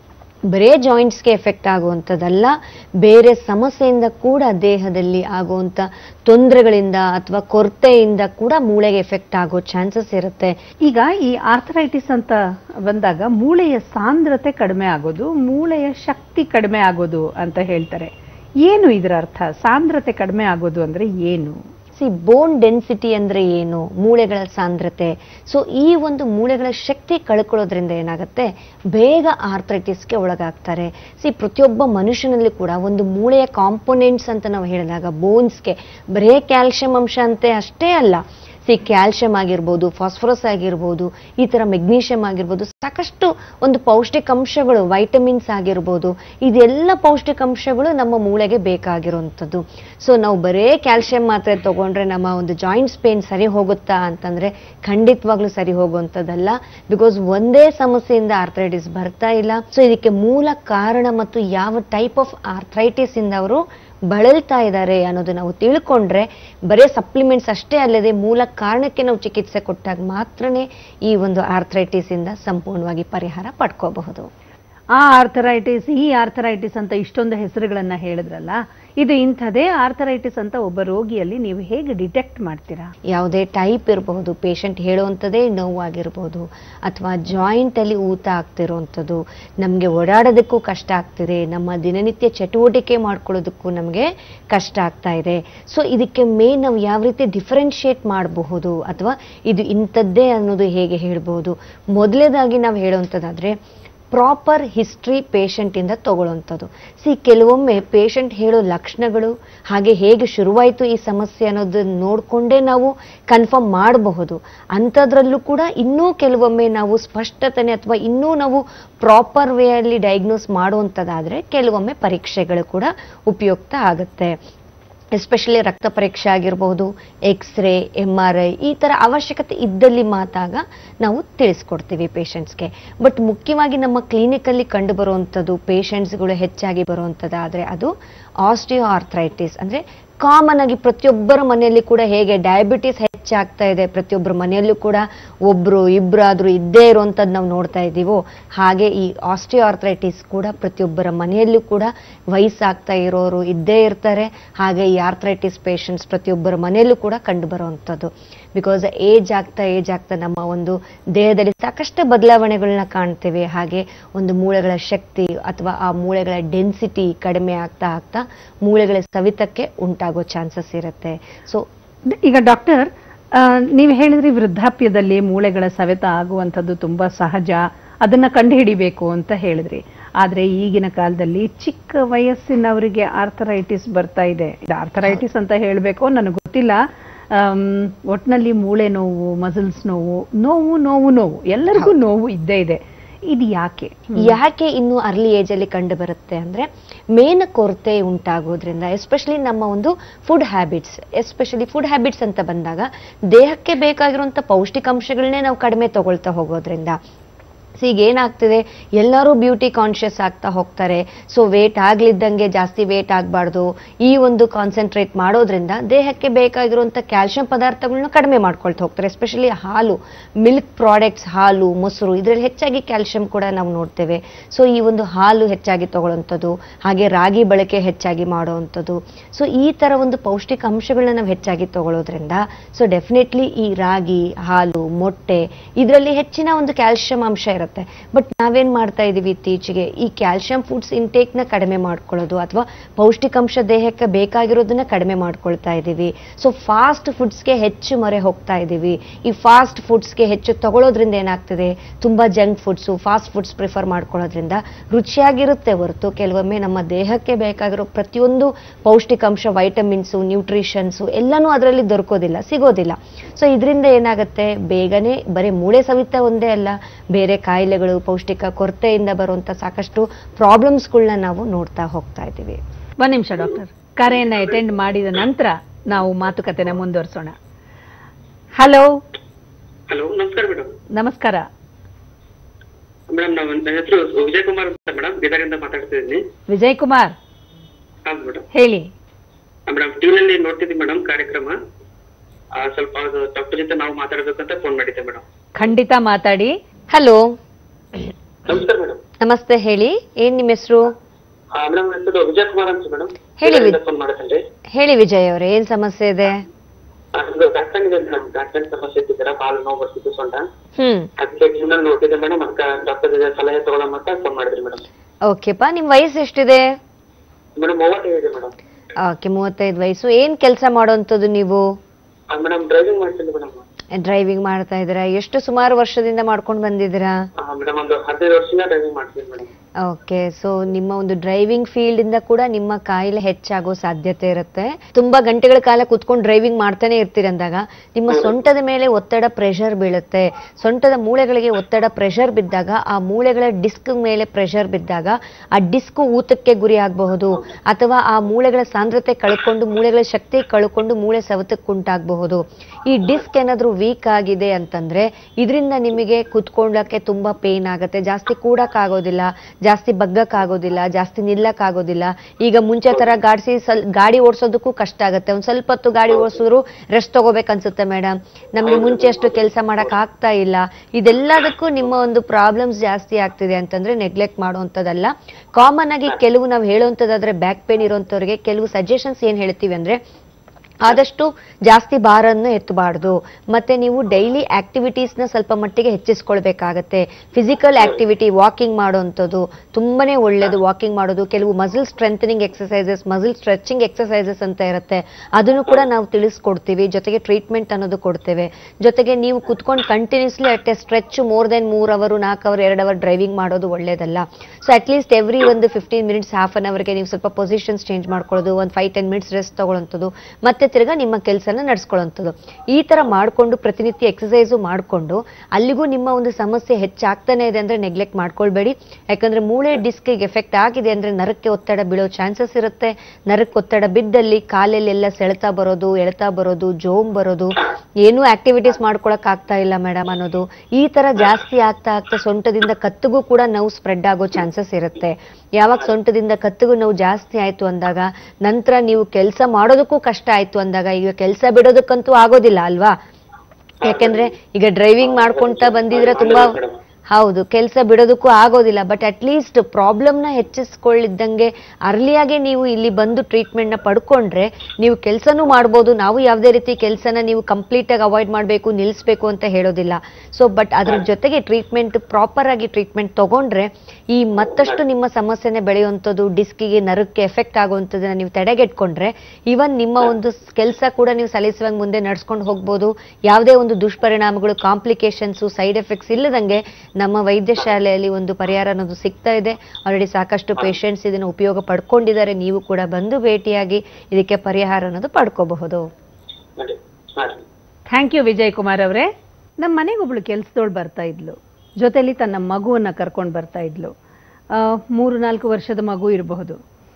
ಬರೇ ಜಾಯಿಂಟ್ಸ್ಗೆ ಎಫೆಕ್ಟ್ ಆಗುವಂಥದ್ದಲ್ಲ ಬೇರೆ ಸಮಸ್ಯೆಯಿಂದ ಕೂಡ ದೇಹದಲ್ಲಿ ಆಗುವಂಥ ತೊಂದರೆಗಳಿಂದ ಅಥವಾ ಕೊರತೆಯಿಂದ ಕೂಡ ಮೂಳೆಗೆ ಎಫೆಕ್ಟ್ ಆಗೋ ಚಾನ್ಸಸ್ ಇರುತ್ತೆ ಈಗ ಈ ಆರ್ಥರೈಟಿಸ್ ಅಂತ ಬಂದಾಗ ಮೂಳೆಯ ಸಾಂದ್ರತೆ ಕಡಿಮೆ ಆಗೋದು ಮೂಳೆಯ ಶಕ್ತಿ ಕಡಿಮೆ ಆಗೋದು ಅಂತ ಹೇಳ್ತಾರೆ ಏನು ಇದರ ಅರ್ಥ ಸಾಂದ್ರತೆ ಕಡಿಮೆ ಆಗೋದು ಅಂದ್ರೆ ಏನು ಸಿ ಬೋನ್ ಡೆನ್ಸಿಟಿ ಅಂದ್ರೆ ಏನು ಮೂಳೆಗಳ ಸಾಂದ್ರತೆ ಸೊ ಈ ಒಂದು ಮೂಳೆಗಳ ಶಕ್ತಿ ಕಳ್ಕೊಳ್ಳೋದ್ರಿಂದ ಏನಾಗುತ್ತೆ ಬೇಗ ಆರ್ಥ್ರೈಟಿಸ್ಗೆ ಒಳಗಾಗ್ತಾರೆ ಸಿ ಪ್ರತಿಯೊಬ್ಬ ಮನುಷ್ಯನಲ್ಲಿ ಕೂಡ ಒಂದು ಮೂಳೆಯ ಕಾಂಪೊನೆಂಟ್ಸ್ ಅಂತ ನಾವು ಹೇಳಿದಾಗ ಬೋನ್ಸ್ಗೆ ಬರೇ ಕ್ಯಾಲ್ಸಿಯಂ ಅಂಶ ಅಂತೆ ಅಷ್ಟೇ ಅಲ್ಲ ಸಿ ಕ್ಯಾಲ್ಸಿಯಂ ಆಗಿರ್ಬೋದು ಫಾಸ್ಫರಸ್ ಆಗಿರ್ಬೋದು ಈ ತರ ಮೆಗ್ನೀಷಿಯಂ ಆಗಿರ್ಬೋದು ಸಾಕಷ್ಟು ಒಂದು ಪೌಷ್ಟಿಕಾಂಶಗಳು ವೈಟಮಿನ್ಸ್ ಆಗಿರ್ಬೋದು ಇದೆಲ್ಲ ಪೌಷ್ಟಿಕಾಂಶಗಳು ನಮ್ಮ ಮೂಳೆಗೆ ಬೇಕಾಗಿರುವಂಥದ್ದು ಸೊ ನಾವು ಬರೇ ಕ್ಯಾಲ್ಸಿಯಂ ಮಾತ್ರೆ ತಗೊಂಡ್ರೆ ನಮ್ಮ ಒಂದು ಜಾಯಿಂಟ್ಸ್ ಪೇನ್ ಸರಿ ಹೋಗುತ್ತಾ ಅಂತಂದ್ರೆ ಖಂಡಿತವಾಗ್ಲೂ ಸರಿ ಹೋಗುವಂಥದ್ದಲ್ಲ ಬಿಕಾಸ್ ಒಂದೇ ಸಮಸ್ಯೆಯಿಂದ ಆರ್ಥ್ರೈಟಿಸ್ ಬರ್ತಾ ಇಲ್ಲ ಸೊ ಇದಕ್ಕೆ ಮೂಲ ಕಾರಣ ಮತ್ತು ಯಾವ ಟೈಪ್ ಆಫ್ ಆರ್ಥ್ರೈಟಿಸ್ ಇಂದ ಅವರು ಬಳಲ್ತಾ ಇದ್ದಾರೆ ಅನ್ನೋದು ನಾವು ತಿಳ್ಕೊಂಡ್ರೆ ಬರೇ ಸಪ್ಲಿಮೆಂಟ್ಸ್ ಅಷ್ಟೇ ಅಲ್ಲದೆ ಮೂಲ ಕಾರಣಕ್ಕೆ ನಾವು ಚಿಕಿತ್ಸೆ ಕೊಟ್ಟಾಗ ಮಾತ್ರನೇ ಈ ಒಂದು ಆರ್ಥ್ರೈಟಿಸ್ ಇಂದ ಸಂಪೂರ್ಣವಾಗಿ ಪರಿಹಾರ ಪಡ್ಕೋಬಹುದು ಆ ಆರ್ಥರೈಟಿಸ್ ಈ ಆರ್ಥರೈಟಿಸ್ ಅಂತ ಇಷ್ಟೊಂದು ಹೆಸರುಗಳನ್ನ ಹೇಳಿದ್ರಲ್ಲ ಇದು ಇಂಥದೇ ಆರ್ಥರೈಟಿಸ್ ಅಂತ ಒಬ್ಬ ರೋಗಿಯಲ್ಲಿ ನೀವು ಹೇಗೆ ಡಿಟೆಕ್ಟ್ ಮಾಡ್ತೀರಾ ಯಾವುದೇ ಟೈಪ್ ಇರಬಹುದು ಪೇಷಂಟ್ ಹೇಳುವಂಥದ್ದೇ ನೋವಾಗಿರ್ಬೋದು ಅಥವಾ ಜಾಯಿಂಟ್ ಅಲ್ಲಿ ಊತ ಆಗ್ತಿರುವಂಥದ್ದು ನಮಗೆ ಓಡಾಡೋದಕ್ಕೂ ಕಷ್ಟ ಆಗ್ತಿದೆ ನಮ್ಮ ದಿನನಿತ್ಯ ಚಟುವಟಿಕೆ ಮಾಡ್ಕೊಳ್ಳೋದಕ್ಕೂ ನಮಗೆ ಕಷ್ಟ ಆಗ್ತಾ ಇದೆ ಸೊ ಇದಕ್ಕೆ ಮೇನ್ ನಾವು ಯಾವ ರೀತಿ ಡಿಫರೆನ್ಶಿಯೇಟ್ ಮಾಡಬಹುದು ಅಥವಾ ಇದು ಇಂಥದ್ದೇ ಅನ್ನೋದು ಹೇಗೆ ಹೇಳ್ಬೋದು ಮೊದಲೇದಾಗಿ ನಾವು ಹೇಳುವಂಥದ್ದಾದ್ರೆ ಪ್ರಾಪರ್ ಹಿಸ್ಟ್ರಿ ಪೇಷಂಟಿಂದ ತಗೊಳ್ಳುವಂಥದ್ದು ಸಿ ಕೆಲವೊಮ್ಮೆ ಪೇಷಂಟ್ ಹೇಳೋ ಲಕ್ಷಣಗಳು ಹಾಗೆ ಹೇಗೆ ಶುರುವಾಯಿತು ಈ ಸಮಸ್ಯೆ ಅನ್ನೋದನ್ನ ನೋಡಿಕೊಂಡೇ ನಾವು ಕನ್ಫರ್ಮ್ ಮಾಡಬಹುದು ಅಂಥದ್ರಲ್ಲೂ ಕೂಡ ಇನ್ನೂ ಕೆಲವೊಮ್ಮೆ ನಾವು ಸ್ಪಷ್ಟತನೆ ಅಥವಾ ಇನ್ನೂ ನಾವು ಪ್ರಾಪರ್ ವೇಯಲ್ಲಿ ಡಯಾಗ್ನೋಸ್ ಮಾಡುವಂಥದ್ದಾದರೆ ಕೆಲವೊಮ್ಮೆ ಪರೀಕ್ಷೆಗಳು ಕೂಡ ಉಪಯುಕ್ತ ಆಗುತ್ತೆ ಎಸ್ಪೆಷಲಿ ರಕ್ತ ಪರೀಕ್ಷೆ ಆಗಿರಬಹುದು ಎಕ್ಸ್ರೇ ಎಮ್ ಆರ್ ಐ ಈ ಥರ ಅವಶ್ಯಕತೆ ಇದ್ದಲ್ಲಿ ಮಾತಾಗ ನಾವು ತಿಳಿಸ್ಕೊಡ್ತೀವಿ ಪೇಷಂಟ್ಸ್ಗೆ ಬಟ್ ಮುಖ್ಯವಾಗಿ ನಮ್ಮ ಕ್ಲಿನಿಕಲ್ಲಿ ಕಂಡು ಬರುವಂಥದ್ದು ಪೇಷಂಟ್ಸ್ಗಳು ಹೆಚ್ಚಾಗಿ ಬರುವಂಥದ್ದಾದರೆ ಅದು ಆಸ್ಟಿಯೋ ಆರ್ಥ್ರೈಟಿಸ್ ಅಂದರೆ ಕಾಮನ್ ಆಗಿ ಪ್ರತಿಯೊಬ್ಬರ ಮನೆಯಲ್ಲಿ ಕೂಡ ಹೇಗೆ ಡಯಾಬಿಟಿಸ್ ಹೆಚ್ಚಾಗ್ತಾ ಇದೆ ಪ್ರತಿಯೊಬ್ಬರ ಮನೆಯಲ್ಲೂ ಕೂಡ ಒಬ್ರು ಇಬ್ರು ಆದ್ರೂ ಇದ್ದೇ ಇರುವಂತದ್ದು ನಾವು ನೋಡ್ತಾ ಇದ್ದೀವೋ ಹಾಗೆ ಈ ಆಸ್ಟಿಯೋಆರ್ಥ್ರೈಟಿಸ್ ಕೂಡ ಪ್ರತಿಯೊಬ್ಬರ ಮನೆಯಲ್ಲೂ ಕೂಡ ವಯಸ್ಸಾಗ್ತಾ ಇರೋರು ಇದ್ದೇ ಇರ್ತಾರೆ ಹಾಗೆ ಈ ಆರ್ಥ್ರೈಟಿಸ್ ಪೇಷಂಟ್ಸ್ ಪ್ರತಿಯೊಬ್ಬರ ಮನೆಯಲ್ಲೂ ಕೂಡ ಕಂಡು ಬರುವಂಥದ್ದು ಬಿಕಾಸ್ ಏಜ್ ಆಗ್ತಾ ಏಜ್ ಆಗ್ತಾ ನಮ್ಮ ಒಂದು ದೇಹದಲ್ಲಿ ಸಾಕಷ್ಟು ಬದಲಾವಣೆಗಳನ್ನ ಕಾಣ್ತೇವೆ ಹಾಗೆ ಒಂದು ಮೂಳೆಗಳ ಶಕ್ತಿ ಅಥವಾ ಆ ಮೂಳೆಗಳ ಡೆನ್ಸಿಟಿ ಕಡಿಮೆ ಆಗ್ತಾ ಆಗ್ತಾ ಮೂಳೆಗಳ ಸವಿತಕ್ಕೆ ಉಂಟಾಗೋ ಚಾನ್ಸಸ್ ಇರುತ್ತೆ ಸೊ ಈಗ ಡಾಕ್ಟರ್ ನೀವು ಹೇಳಿದ್ರಿ ವೃದ್ಧಾಪ್ಯದಲ್ಲಿ ಮೂಳೆಗಳ ಸವೆತ ಆಗುವಂಥದ್ದು ತುಂಬಾ ಸಹಜ ಅದನ್ನ ಕಂಡುಹಿಡಿಬೇಕು ಅಂತ ಹೇಳಿದ್ರಿ ಆದ್ರೆ ಈಗಿನ ಕಾಲದಲ್ಲಿ ಚಿಕ್ಕ ವಯಸ್ಸಿನವರಿಗೆ ಆರ್ಥರೈಟಿಸ್ ಬರ್ತಾ ಇದೆ ಆರ್ಥರೈಟಿಸ್ ಅಂತ ಹೇಳಬೇಕು ನನಗೆ ಗೊತ್ತಿಲ್ಲ ಆಮ್, ಒಟ್ನಲ್ಲಿ ಮೂಳೆ ನೋವು ಮಸಲ್ಸ್ ನೋವು ನೋವು ನೋವು ನೋವು ಎಲ್ಲರಿಗೂ ನೋವು ಇದ್ದೇ ಇದೆ ಇದು ಯಾಕೆ ಯಾಕೆ ಇನ್ನು ಅರ್ಲಿ ಏಜ್ ಅಲ್ಲಿ ಕಂಡು ಬರುತ್ತೆ ಅಂದ್ರೆ ಮೇನ ಕೊರತೆ ಉಂಟಾಗೋದ್ರಿಂದ ಎಸ್ಪೆಷಲಿ ನಮ್ಮ ಒಂದು food habits especially food habits ಅಂತ ಬಂದಾಗ ದೇಹಕ್ಕೆ ಬೇಕಾಗಿರುವಂತ ಪೌಷ್ಟಿಕಾಂಶಗಳನ್ನೇ ನಾವು ಕಡಿಮೆ ತಗೊಳ್ತಾ ಹೋಗೋದ್ರಿಂದ ಸೊ ಈಗ ಏನಾಗ್ತಿದೆ ಎಲ್ಲರೂ ಬ್ಯೂಟಿ ಕಾನ್ಶಿಯಸ್ ಆಗ್ತಾ ಹೋಗ್ತಾರೆ ಸೊ ವೇಟ್ ಆಗ್ಲಿದ್ದಂಗೆ ಜಾಸ್ತಿ ವೇಟ್ ಆಗಬಾರ್ದು ಈ ಒಂದು ಕಾನ್ಸಂಟ್ರೇಟ್ ಮಾಡೋದ್ರಿಂದ ದೇಹಕ್ಕೆ ಬೇಕಾಗಿರುವಂಥ ಕ್ಯಾಲ್ಸಿಯಂ ಪದಾರ್ಥಗಳನ್ನ ಕಡಿಮೆ ಮಾಡ್ಕೊಳ್ತಾ ಹೋಗ್ತಾರೆ ಎಸ್ಪೆಷಲಿ ಹಾಲು ಮಿಲ್ಕ್ ಪ್ರಾಡಕ್ಟ್ಸ್ ಹಾಲು ಮೊಸರು ಇದರಲ್ಲಿ ಹೆಚ್ಚಾಗಿ ಕ್ಯಾಲ್ಸಿಯಂ ಕೂಡ ನಾವು ನೋಡ್ತೇವೆ ಸೊ ಈ ಒಂದು ಹಾಲು ಹೆಚ್ಚಾಗಿ ತಗೊಳ್ಳೋವಂಥದ್ದು ಹಾಗೆ ರಾಗಿ ಬಳಕೆ ಹೆಚ್ಚಾಗಿ ಮಾಡುವಂಥದ್ದು ಸೊ ಈ ತರ ಒಂದು ಪೌಷ್ಟಿಕಾಂಶಗಳನ್ನ ನಾವು ಹೆಚ್ಚಾಗಿ ತಗೊಳ್ಳೋದ್ರಿಂದ ಸೊ ಡೆಫಿನೆಟ್ಲಿ ಈ ರಾಗಿ ಹಾಲು ಮೊಟ್ಟೆ ಇದರಲ್ಲಿ ಹೆಚ್ಚಿನ ಒಂದು ಕ್ಯಾಲ್ಸಿಯಂ ಅಂಶ ಇರುತ್ತೆ ಬಟ್ ನಾವೇನ್ ಮಾಡ್ತಾ ಇದೀವಿ ಇತ್ತೀಚೆಗೆ ಈ ಕ್ಯಾಲ್ಸಿಯಂ ಫುಡ್ಸ್ ಇಂಟೇಕ್ ನ ಕಡಿಮೆ ಮಾಡ್ಕೊಳ್ಳೋದು ಅಥವಾ ಪೌಷ್ಟಿಕಾಂಶ ದೇಹಕ್ಕೆ ಬೇಕಾಗಿರೋದನ್ನ ಕಡಿಮೆ ಮಾಡ್ಕೊಳ್ತಾ ಇದೀವಿ ಸೊ ಫಾಸ್ಟ್ ಫುಡ್ಸ್ಗೆ ಹೆಚ್ಚು ಮೊರೆ ಹೋಗ್ತಾ ಇದೀವಿ ಈ ಫಾಸ್ಟ್ ಫುಡ್ಸ್ಗೆ ಹೆಚ್ಚು ತಗೊಳ್ಳೋದ್ರಿಂದ ಏನಾಗ್ತದೆ ತುಂಬಾ junk foods fast foods prefer ಮಾಡ್ಕೊಳ್ಳೋದ್ರಿಂದ ರುಚಿಯಾಗಿರುತ್ತೆ ಹೊರತು ಕೆಲವೊಮ್ಮೆ ನಮ್ಮ ದೇಹಕ್ಕೆ ಬೇಕಾಗಿರೋ ಪ್ರತಿಯೊಂದು ಪೌಷ್ಟಿಕಾಂಶ ವೈಟಮಿನ್ಸು ನ್ಯೂಟ್ರಿಷನ್ಸು ಎಲ್ಲನೂ ಅದರಲ್ಲಿ ದೊರಕೋದಿಲ್ಲ ಸಿಗೋದಿಲ್ಲ ಸೊ ಇದರಿಂದ ಏನಾಗುತ್ತೆ ಬೇಗನೆ ಬರೀ ಮೂಳೆ ಸವಿತ ಒಂದೇ ಅಲ್ಲ ಬೇರೆ ಕಾಯಿಲೆಗಳು ಪೌಷ್ಟಿಕ ಕೊರತೆಯಿಂದ ಬರುವಂತ ಸಾಕಷ್ಟು ಪ್ರಾಬ್ಲಮ್ಸ್ಗಳನ್ನ ನಾವು ನೋಡ್ತಾ ಹೋಗ್ತಾ ಇದ್ದೀವಿ ಒಂದ್ ನಿಮಿಷ ಡಾಕ್ಟರ್ ಕರೆಯನ್ನ ಅಟೆಂಡ್ ಮಾಡಿದ ನಂತರ ನಾವು ಮಾತುಕತೆನ ಮುಂದುವರಿಸೋಣ ಹಲೋ ಹಲೋ ನಮಸ್ಕಾರ ಮೇಡಮ್ ನಮಸ್ಕಾರ ಮೇಡಮ್ ನಾವು ನನ್ನ ಹೆಸರು ವಿಜಯ್ ಕುಮಾರ್ ಅಂತ ಮೇಡಮ್ ಬೀದರಿಂದ ಮಾತಾಡ್ತಾ ಇದ್ದೀನಿ ವಿಜಯ್ ಕುಮಾರ್ ಹೌದು ಮೇಡಮ್ ಹೇಳಿ ಮೇಡಮ್ ಟಿವಿನಲ್ಲಿ ನೋಡ್ತಿದ್ವಿ ಮೇಡಮ್ ಕಾರ್ಯಕ್ರಮ ಆ, ಸ್ವಲ್ಪ ಅದು ಡಾಕ್ಟರ್ ಜೊತೆ ನಾವು ಮಾತಾಡ್ಬೇಕಂತ ಫೋನ್ ಮಾಡಿದ್ದೆ ಮೇಡಮ್ ಖಂಡಿತ ಮಾತಾಡಿ ಹಲೋ ನಮಸ್ಕಾರ ಮೇಡಮ್ ನಮಸ್ತೆ ಹೇಳಿ ಏನ್ ನಿಮ್ಮ ಹೆಸರು ಮೇಡಮ್ ನನ್ನ ಹೆಸರು ವಿಜಯ್ ಕುಮಾರ್ ಅಂತ ಮೇಡಮ್ ಹೇಳಿ ವಿಜಯ್. ಫೋನ್ ಮಾಡತ್ತೇನ್ರಿ ಹೇಳಿ ವಿಜಯ್ ಅವರೇ ಏನ್ ಸಮಸ್ಯೆ ಇದೆ ಇದು ಗಾರ್ಟನ್ ಇದೆ ಮೇಡಮ್ ಗಾರ್ಟನ್ ಸಮಸ್ಯೆ ಇತ್ತಿದ್ದೀರಾ ಕಾಲು ನೋವು ಬರ್ತಿತ್ತು ಸೊಂಟ ಹ್ಮ್ ಅದಕ್ಕೆ ಟಿವಿನಲ್ಲಿ ನೋಡ್ತಿದ್ದೆ ಮೇಡಮ್ ಅದಕ್ಕೆ ಡಾಕ್ಟರ್ ಜೊತೆ ಸಲಹೆ ತಗೊಳ್ಳೋಣ ಅಂತ ಫೋನ್ ಮಾಡಿದ್ರಿ ಮೇಡಮ್ ಓಕೆಪಾ ನಿಮ್ ವಯಸ್ಸು ಎಷ್ಟಿದೆ ಮೇಡಮ್ ಮೂವತ್ತೈದು ಇದೆ ಮೇಡಮ್ ಓಕೆ ಮೂವತ್ತೈದು ವಯಸ್ಸು ಏನ್ ಕೆಲಸ ಮಾಡೋಂಥದ್ದು ನೀವು ಮೇಡಮ್ ಡ್ರೈವಿಂಗ್ ಮಾಡ್ತಿದ್ದೆ ಮೇಡಮ್ ಡ್ರೈವಿಂಗ್ ಮಾಡ್ತಾ ಇದ್ದೀರಾ ಎಷ್ಟು ಸುಮಾರು ವರ್ಷದಿಂದ ಮಾಡ್ಕೊಂಡು ಬಂದಿದ್ದೀರಾ ಮೇಡಮ್ ಒಂದು ಹದಿನೈದು ವರ್ಷದಿಂದ ಡ್ರೈವಿಂಗ್ ಮಾಡ್ತೀನಿ ಮೇಡಮ್ ಓಕೆ ಸೊ ನಿಮ್ಮ ಒಂದು ಡ್ರೈವಿಂಗ್ ಫೀಲ್ಡ್ ಇಂದ ಕೂಡ ನಿಮ್ಮ ಕಾಯಿಲೆ ಹೆಚ್ಚಾಗೋ ಸಾಧ್ಯತೆ ಇರುತ್ತೆ ತುಂಬಾ ಗಂಟೆಗಳ ಕಾಲ ಕುತ್ಕೊಂಡು ಡ್ರೈವಿಂಗ್ ಮಾಡ್ತಾನೆ ಇರ್ತೀರಿ ಅಂದಾಗ ನಿಮ್ಮ ಸೊಂಟದ ಮೇಲೆ ಒತ್ತಡ ಪ್ರೆಷರ್ ಬೀಳುತ್ತೆ ಸೊಂಟದ ಮೂಳೆಗಳಿಗೆ ಒತ್ತಡ ಪ್ರೆಷರ್ ಬಿದ್ದಾಗ ಆ ಮೂಳೆಗಳ ಡಿಸ್ಕ್ ಮೇಲೆ ಪ್ರೆಷರ್ ಬಿದ್ದಾಗ ಆ ಡಿಸ್ಕ್ ಊತಕ್ಕೆ ಗುರಿ ಆಗಬಹುದು ಅಥವಾ ಆ ಮೂಳೆಗಳ ಸಾಂದ್ರತೆ ಕಳ್ಕೊಂಡು ಮೂಳೆಗಳ ಶಕ್ತಿ ಕಳ್ಕೊಂಡು ಮೂಳೆ ಸವತಕ್ಕೆ ಉಂಟಾಗಬಹುದು ಈ ಡಿಸ್ಕ್ ಏನಾದ್ರೂ ವೀಕ್ ಆಗಿದೆ ಅಂತಂದ್ರೆ ಇದರಿಂದ ನಿಮಗೆ ಕುತ್ಕೊಳ್ಳಕ್ಕೆ ತುಂಬಾ ಪೇನ್ ಆಗುತ್ತೆ ಜಾಸ್ತಿ ಕೂಡಕ್ಕಾಗೋದಿಲ್ಲ ಜಾಸ್ತಿ ಬಗ್ಗಕ್ಕಾಗೋದಿಲ್ಲ ಜಾಸ್ತಿ ನಿಲ್ಲಕ್ಕಾಗೋದಿಲ್ಲ ಈಗ ಮುಂಚೆ ತರ ಗಾಡಿಸಿ ಸ್ವಲ್ ಗಾಡಿ ಓಡಿಸೋದಕ್ಕೂ ಕಷ್ಟ ಆಗುತ್ತೆ ಒಂದ್ ಸ್ವಲ್ಪ ಹೊತ್ತು ಗಾಡಿ ಓಡಿಸಿದ್ರು ರೆಸ್ಟ್ ತಗೋಬೇಕನ್ಸುತ್ತೆ ಮೇಡಮ್ ನಮ್ಗೆ ಮುಂಚೆ ಅಷ್ಟು ಕೆಲಸ ಮಾಡಕ್ ಆಗ್ತಾ ಇಲ್ಲ ಇದೆಲ್ಲದಕ್ಕೂ ನಿಮ್ಮ ಒಂದು ಪ್ರಾಬ್ಲಮ್ಸ್ ಜಾಸ್ತಿ ಆಗ್ತಿದೆ ಅಂತಂದ್ರೆ ನೆಗ್ಲೆಕ್ಟ್ ಮಾಡುವಂಥದ್ದಲ್ಲ ಕಾಮನ್ ಆಗಿ ಕೆಲವು ನಾವು ಹೇಳುವಂಥದ್ದಾದ್ರೆ ಬ್ಯಾಕ್ ಪೇನ್ ಇರೋಂಥವ್ರಿಗೆ ಕೆಲವು ಸಜೆಷನ್ಸ್ ಏನ್ ಹೇಳ್ತೀವಿ ಅಂದ್ರೆ ಆದಷ್ಟು ಜಾಸ್ತಿ ಭಾರನ್ನು ಎತ್ತಬಾರ್ದು ಮತ್ತೆ ನೀವು ಡೈಲಿ ಆಕ್ಟಿವಿಟೀಸ್ ನ ಸ್ವಲ್ಪ ಮಟ್ಟಿಗೆ ಹೆಚ್ಚಿಸ್ಕೊಳ್ಬೇಕಾಗತ್ತೆ ಫಿಸಿಕಲ್ ಆಕ್ಟಿವಿಟಿ ವಾಕಿಂಗ್ ಮಾಡುವಂಥದ್ದು ತುಂಬಾನೇ ಒಳ್ಳೇದು ವಾಕಿಂಗ್ ಮಾಡೋದು ಕೆಲವು muscle strengthening exercises muscle stretching exercises ಅಂತ ಇರುತ್ತೆ ಅದನ್ನು ಕೂಡ ನಾವು ತಿಳಿಸ್ಕೊಡ್ತೀವಿ ಜೊತೆಗೆ ಟ್ರೀಟ್ಮೆಂಟ್ ಅನ್ನೋದು ಕೊಡ್ತೇವೆ ಜೊತೆಗೆ ನೀವು ಕುತ್ಕೊಂಡು continuously at a stretch more than ಮೂರ್ ಅವರು ನಾಲ್ಕು ಅವರ್ ಎರಡು ಅವರ್ ಡ್ರೈವಿಂಗ್ ಮಾಡೋದು ಒಳ್ಳೇದಲ್ಲ ಸೊ ಅಟ್ಲೀಸ್ಟ್ ಎವ್ರಿ ಒಂದು ಫಿಫ್ಟೀನ್ ಮಿನಿಟ್ಸ್ ಹಾಫ್ ಅನ್ ಅವರ್ಗೆ ನೀವು ಸ್ವಲ್ಪ ಪೊಸಿಷನ್ಸ್ ಚೇಂಜ್ ಮಾಡ್ಕೊಳ್ಳೋದು ಒಂದು ಫೈವ್ ಟೆನ್ ಮಿನಿಟ್ಸ್ ರೆಸ್ಟ್ ತಗೊಳ್ಳೋಂಥದ್ದು ಮತ್ತೆ ತಿರ್ಗಾ ನಿಮ್ಮ ಕೆಲಸನ ನಡ್ಸ್ಕೊಳ್ಳೋಂಥದ್ದು ಈ ತರ ಮಾಡ್ಕೊಂಡು ಪ್ರತಿನಿತ್ಯ ಎಕ್ಸಸೈಸು ಮಾಡ್ಕೊಂಡು ಅಲ್ಲಿಗೂ ನಿಮ್ಮ ಒಂದು ಸಮಸ್ಯೆ ಹೆಚ್ಚಾಗ್ತಾನೆ ಇದೆ ಅಂದ್ರೆ ನೆಗ್ಲೆಕ್ಟ್ ಮಾಡ್ಕೊಳ್ಬೇಡಿ ಯಾಕಂದ್ರೆ ಮೂಳೆ ಡಿಸ್ಕಿಗೆ ಎಫೆಕ್ಟ್ ಆಗಿದೆ ಅಂದ್ರೆ ನರಕ್ಕೆ ಒತ್ತಡ ಬೀಳೋ ಚಾನ್ಸಸ್ ಇರುತ್ತೆ ನರಕ್ಕೆ ಒತ್ತಡ ಬಿದ್ದಲ್ಲಿ ಕಾಲಲ್ಲೆಲ್ಲ ಸೆಳೆತ ಬರೋದು ಎಳೆತ ಬರೋದು ಜೋಮ್ ಬರೋದು ಏನೂ ಆಕ್ಟಿವಿಟೀಸ್ ಮಾಡ್ಕೊಳಕ್ ಆಗ್ತಾ ಇಲ್ಲ ಮೇಡಮ್ ಅನ್ನೋದು ಈ ತರ ಜಾಸ್ತಿ ಆಗ್ತಾ ಆಗ್ತಾ ಸೊಂಟದಿಂದ ಕತ್ತಿಗೂ ಕೂಡ ನೋವು ಸ್ಪ್ರೆಡ್ ಆಗೋ ಚಾನ್ಸಸ್ ಇರುತ್ತೆ ಯಾವಾಗ ಸೊಂಟದಿಂದ ಕತ್ತಿಗೂ ನೋವು ಜಾಸ್ತಿ ಆಯ್ತು ಅಂದಾಗ ನಂತರ ನೀವು ಕೆಲಸ ಮಾಡೋದಕ್ಕೂ ಕಷ್ಟ ಆಯ್ತು ಅಂದಾಗ ಈಗ ಕೆಲಸ ಬಿಡೋದಕ್ಕಂತೂ ಆಗೋದಿಲ್ಲ ಅಲ್ವಾ ಯಾಕೆಂದ್ರೆ ಈಗ ಡ್ರೈವಿಂಗ್ ಮಾಡ್ಕೊಂತ ಬಂದಿದ್ರೆ ತುಂಬಾ ಮೇಡಮ್. ಹೌದು ಕೆಲಸ ಬಿಡೋದಕ್ಕೂ ಆಗೋದಿಲ್ಲ ಬಟ್ ಅಟ್ಲೀಸ್ಟ್ ಪ್ರಾಬ್ಲಮ್ನ ಹೆಚ್ಚಿಸ್ಕೊಳ್ಳಿದ್ದಂಗೆ ಅರ್ಲಿಯಾಗೆ ನೀವು ಇಲ್ಲಿ ಬಂದು ಟ್ರೀಟ್ಮೆಂಟ್ನ ಪಡ್ಕೊಂಡ್ರೆ ನೀವು ಕೆಲಸನೂ ಮಾಡ್ಬೋದು ನಾವು ಯಾವುದೇ ರೀತಿ ಕೆಲಸನ ನೀವು ಕಂಪ್ಲೀಟಾಗಿ ಅವಾಯ್ಡ್ ಮಾಡಬೇಕು ನಿಲ್ಲಿಸ್ಬೇಕು ಅಂತ ಹೇಳೋದಿಲ್ಲ ಸೊ ಬಟ್ ಅದ್ರ ಜೊತೆಗೆ ಟ್ರೀಟ್ಮೆಂಟ್ ಪ್ರಾಪರ್ ಆಗಿ ಟ್ರೀಟ್ಮೆಂಟ್ ತಗೊಂಡ್ರೆ ಈ ಮತ್ತಷ್ಟು ನಿಮ್ಮ ಸಮಸ್ಯೆನೆ ಬೆಳೆಯುವಂಥದ್ದು ಡಿಸ್ಕಿಗೆ ನರಕ್ಕೆ ಎಫೆಕ್ಟ್ ಆಗುವಂಥದ್ದನ್ನ ನೀವು ತಡೆಗಟ್ಕೊಂಡ್ರೆ ಇವನ್ ನಿಮ್ಮ ಒಂದು ಕೆಲಸ ಕೂಡ ನೀವು ಸಲೀಸುವಾಗ ಮುಂದೆ ನಡ್ಸ್ಕೊಂಡು ಹೋಗ್ಬೋದು ಯಾವುದೇ ಒಂದು ದುಷ್ಪರಿಣಾಮಗಳು ಕಾಂಪ್ಲಿಕೇಶನ್ಸು ಸೈಡ್ ಎಫೆಕ್ಟ್ಸ್ ಇಲ್ಲದಂಗೆ ನಮ್ಮ ವೈದ್ಯ ಶಾಲೆಯಲ್ಲಿ ಒಂದು ಪರಿಹಾರ ಅನ್ನೋದು ಸಿಗ್ತಾ ಇದೆ ಆಲ್ರೆಡಿ ಸಾಕಷ್ಟು ಪೇಷಂಟ್ಸ್ ಇದನ್ನು ಉಪಯೋಗ ಪಡ್ಕೊಂಡಿದ್ದಾರೆ ನೀವು ಕೂಡ ಬಂದು ಭೇಟಿಯಾಗಿ ಇದಕ್ಕೆ ಪರಿಹಾರ ಅನ್ನೋದು ಪಡ್ಕೋಬಹುದು ಮಾಡಿ ಮಾಡಿ ಥ್ಯಾಂಕ್ ಯು ವಿಜಯ್ ಕುಮಾರ್ ಅವರೇ ನಮ್ಮ ಮನೆಗೆ ಒಬ್ಳು ಕೆಲ್ಸದೋಳು ಬರ್ತಾ ಇದ್ಲು ಜೊತೆಲಿ ತನ್ನ ಮಗುವನ್ನ ಕರ್ಕೊಂಡು ಬರ್ತಾ ಇದ್ಲು ಆ, ಮೂರು ನಾಲ್ಕು ವರ್ಷದ ಮಗು ಇರಬಹುದು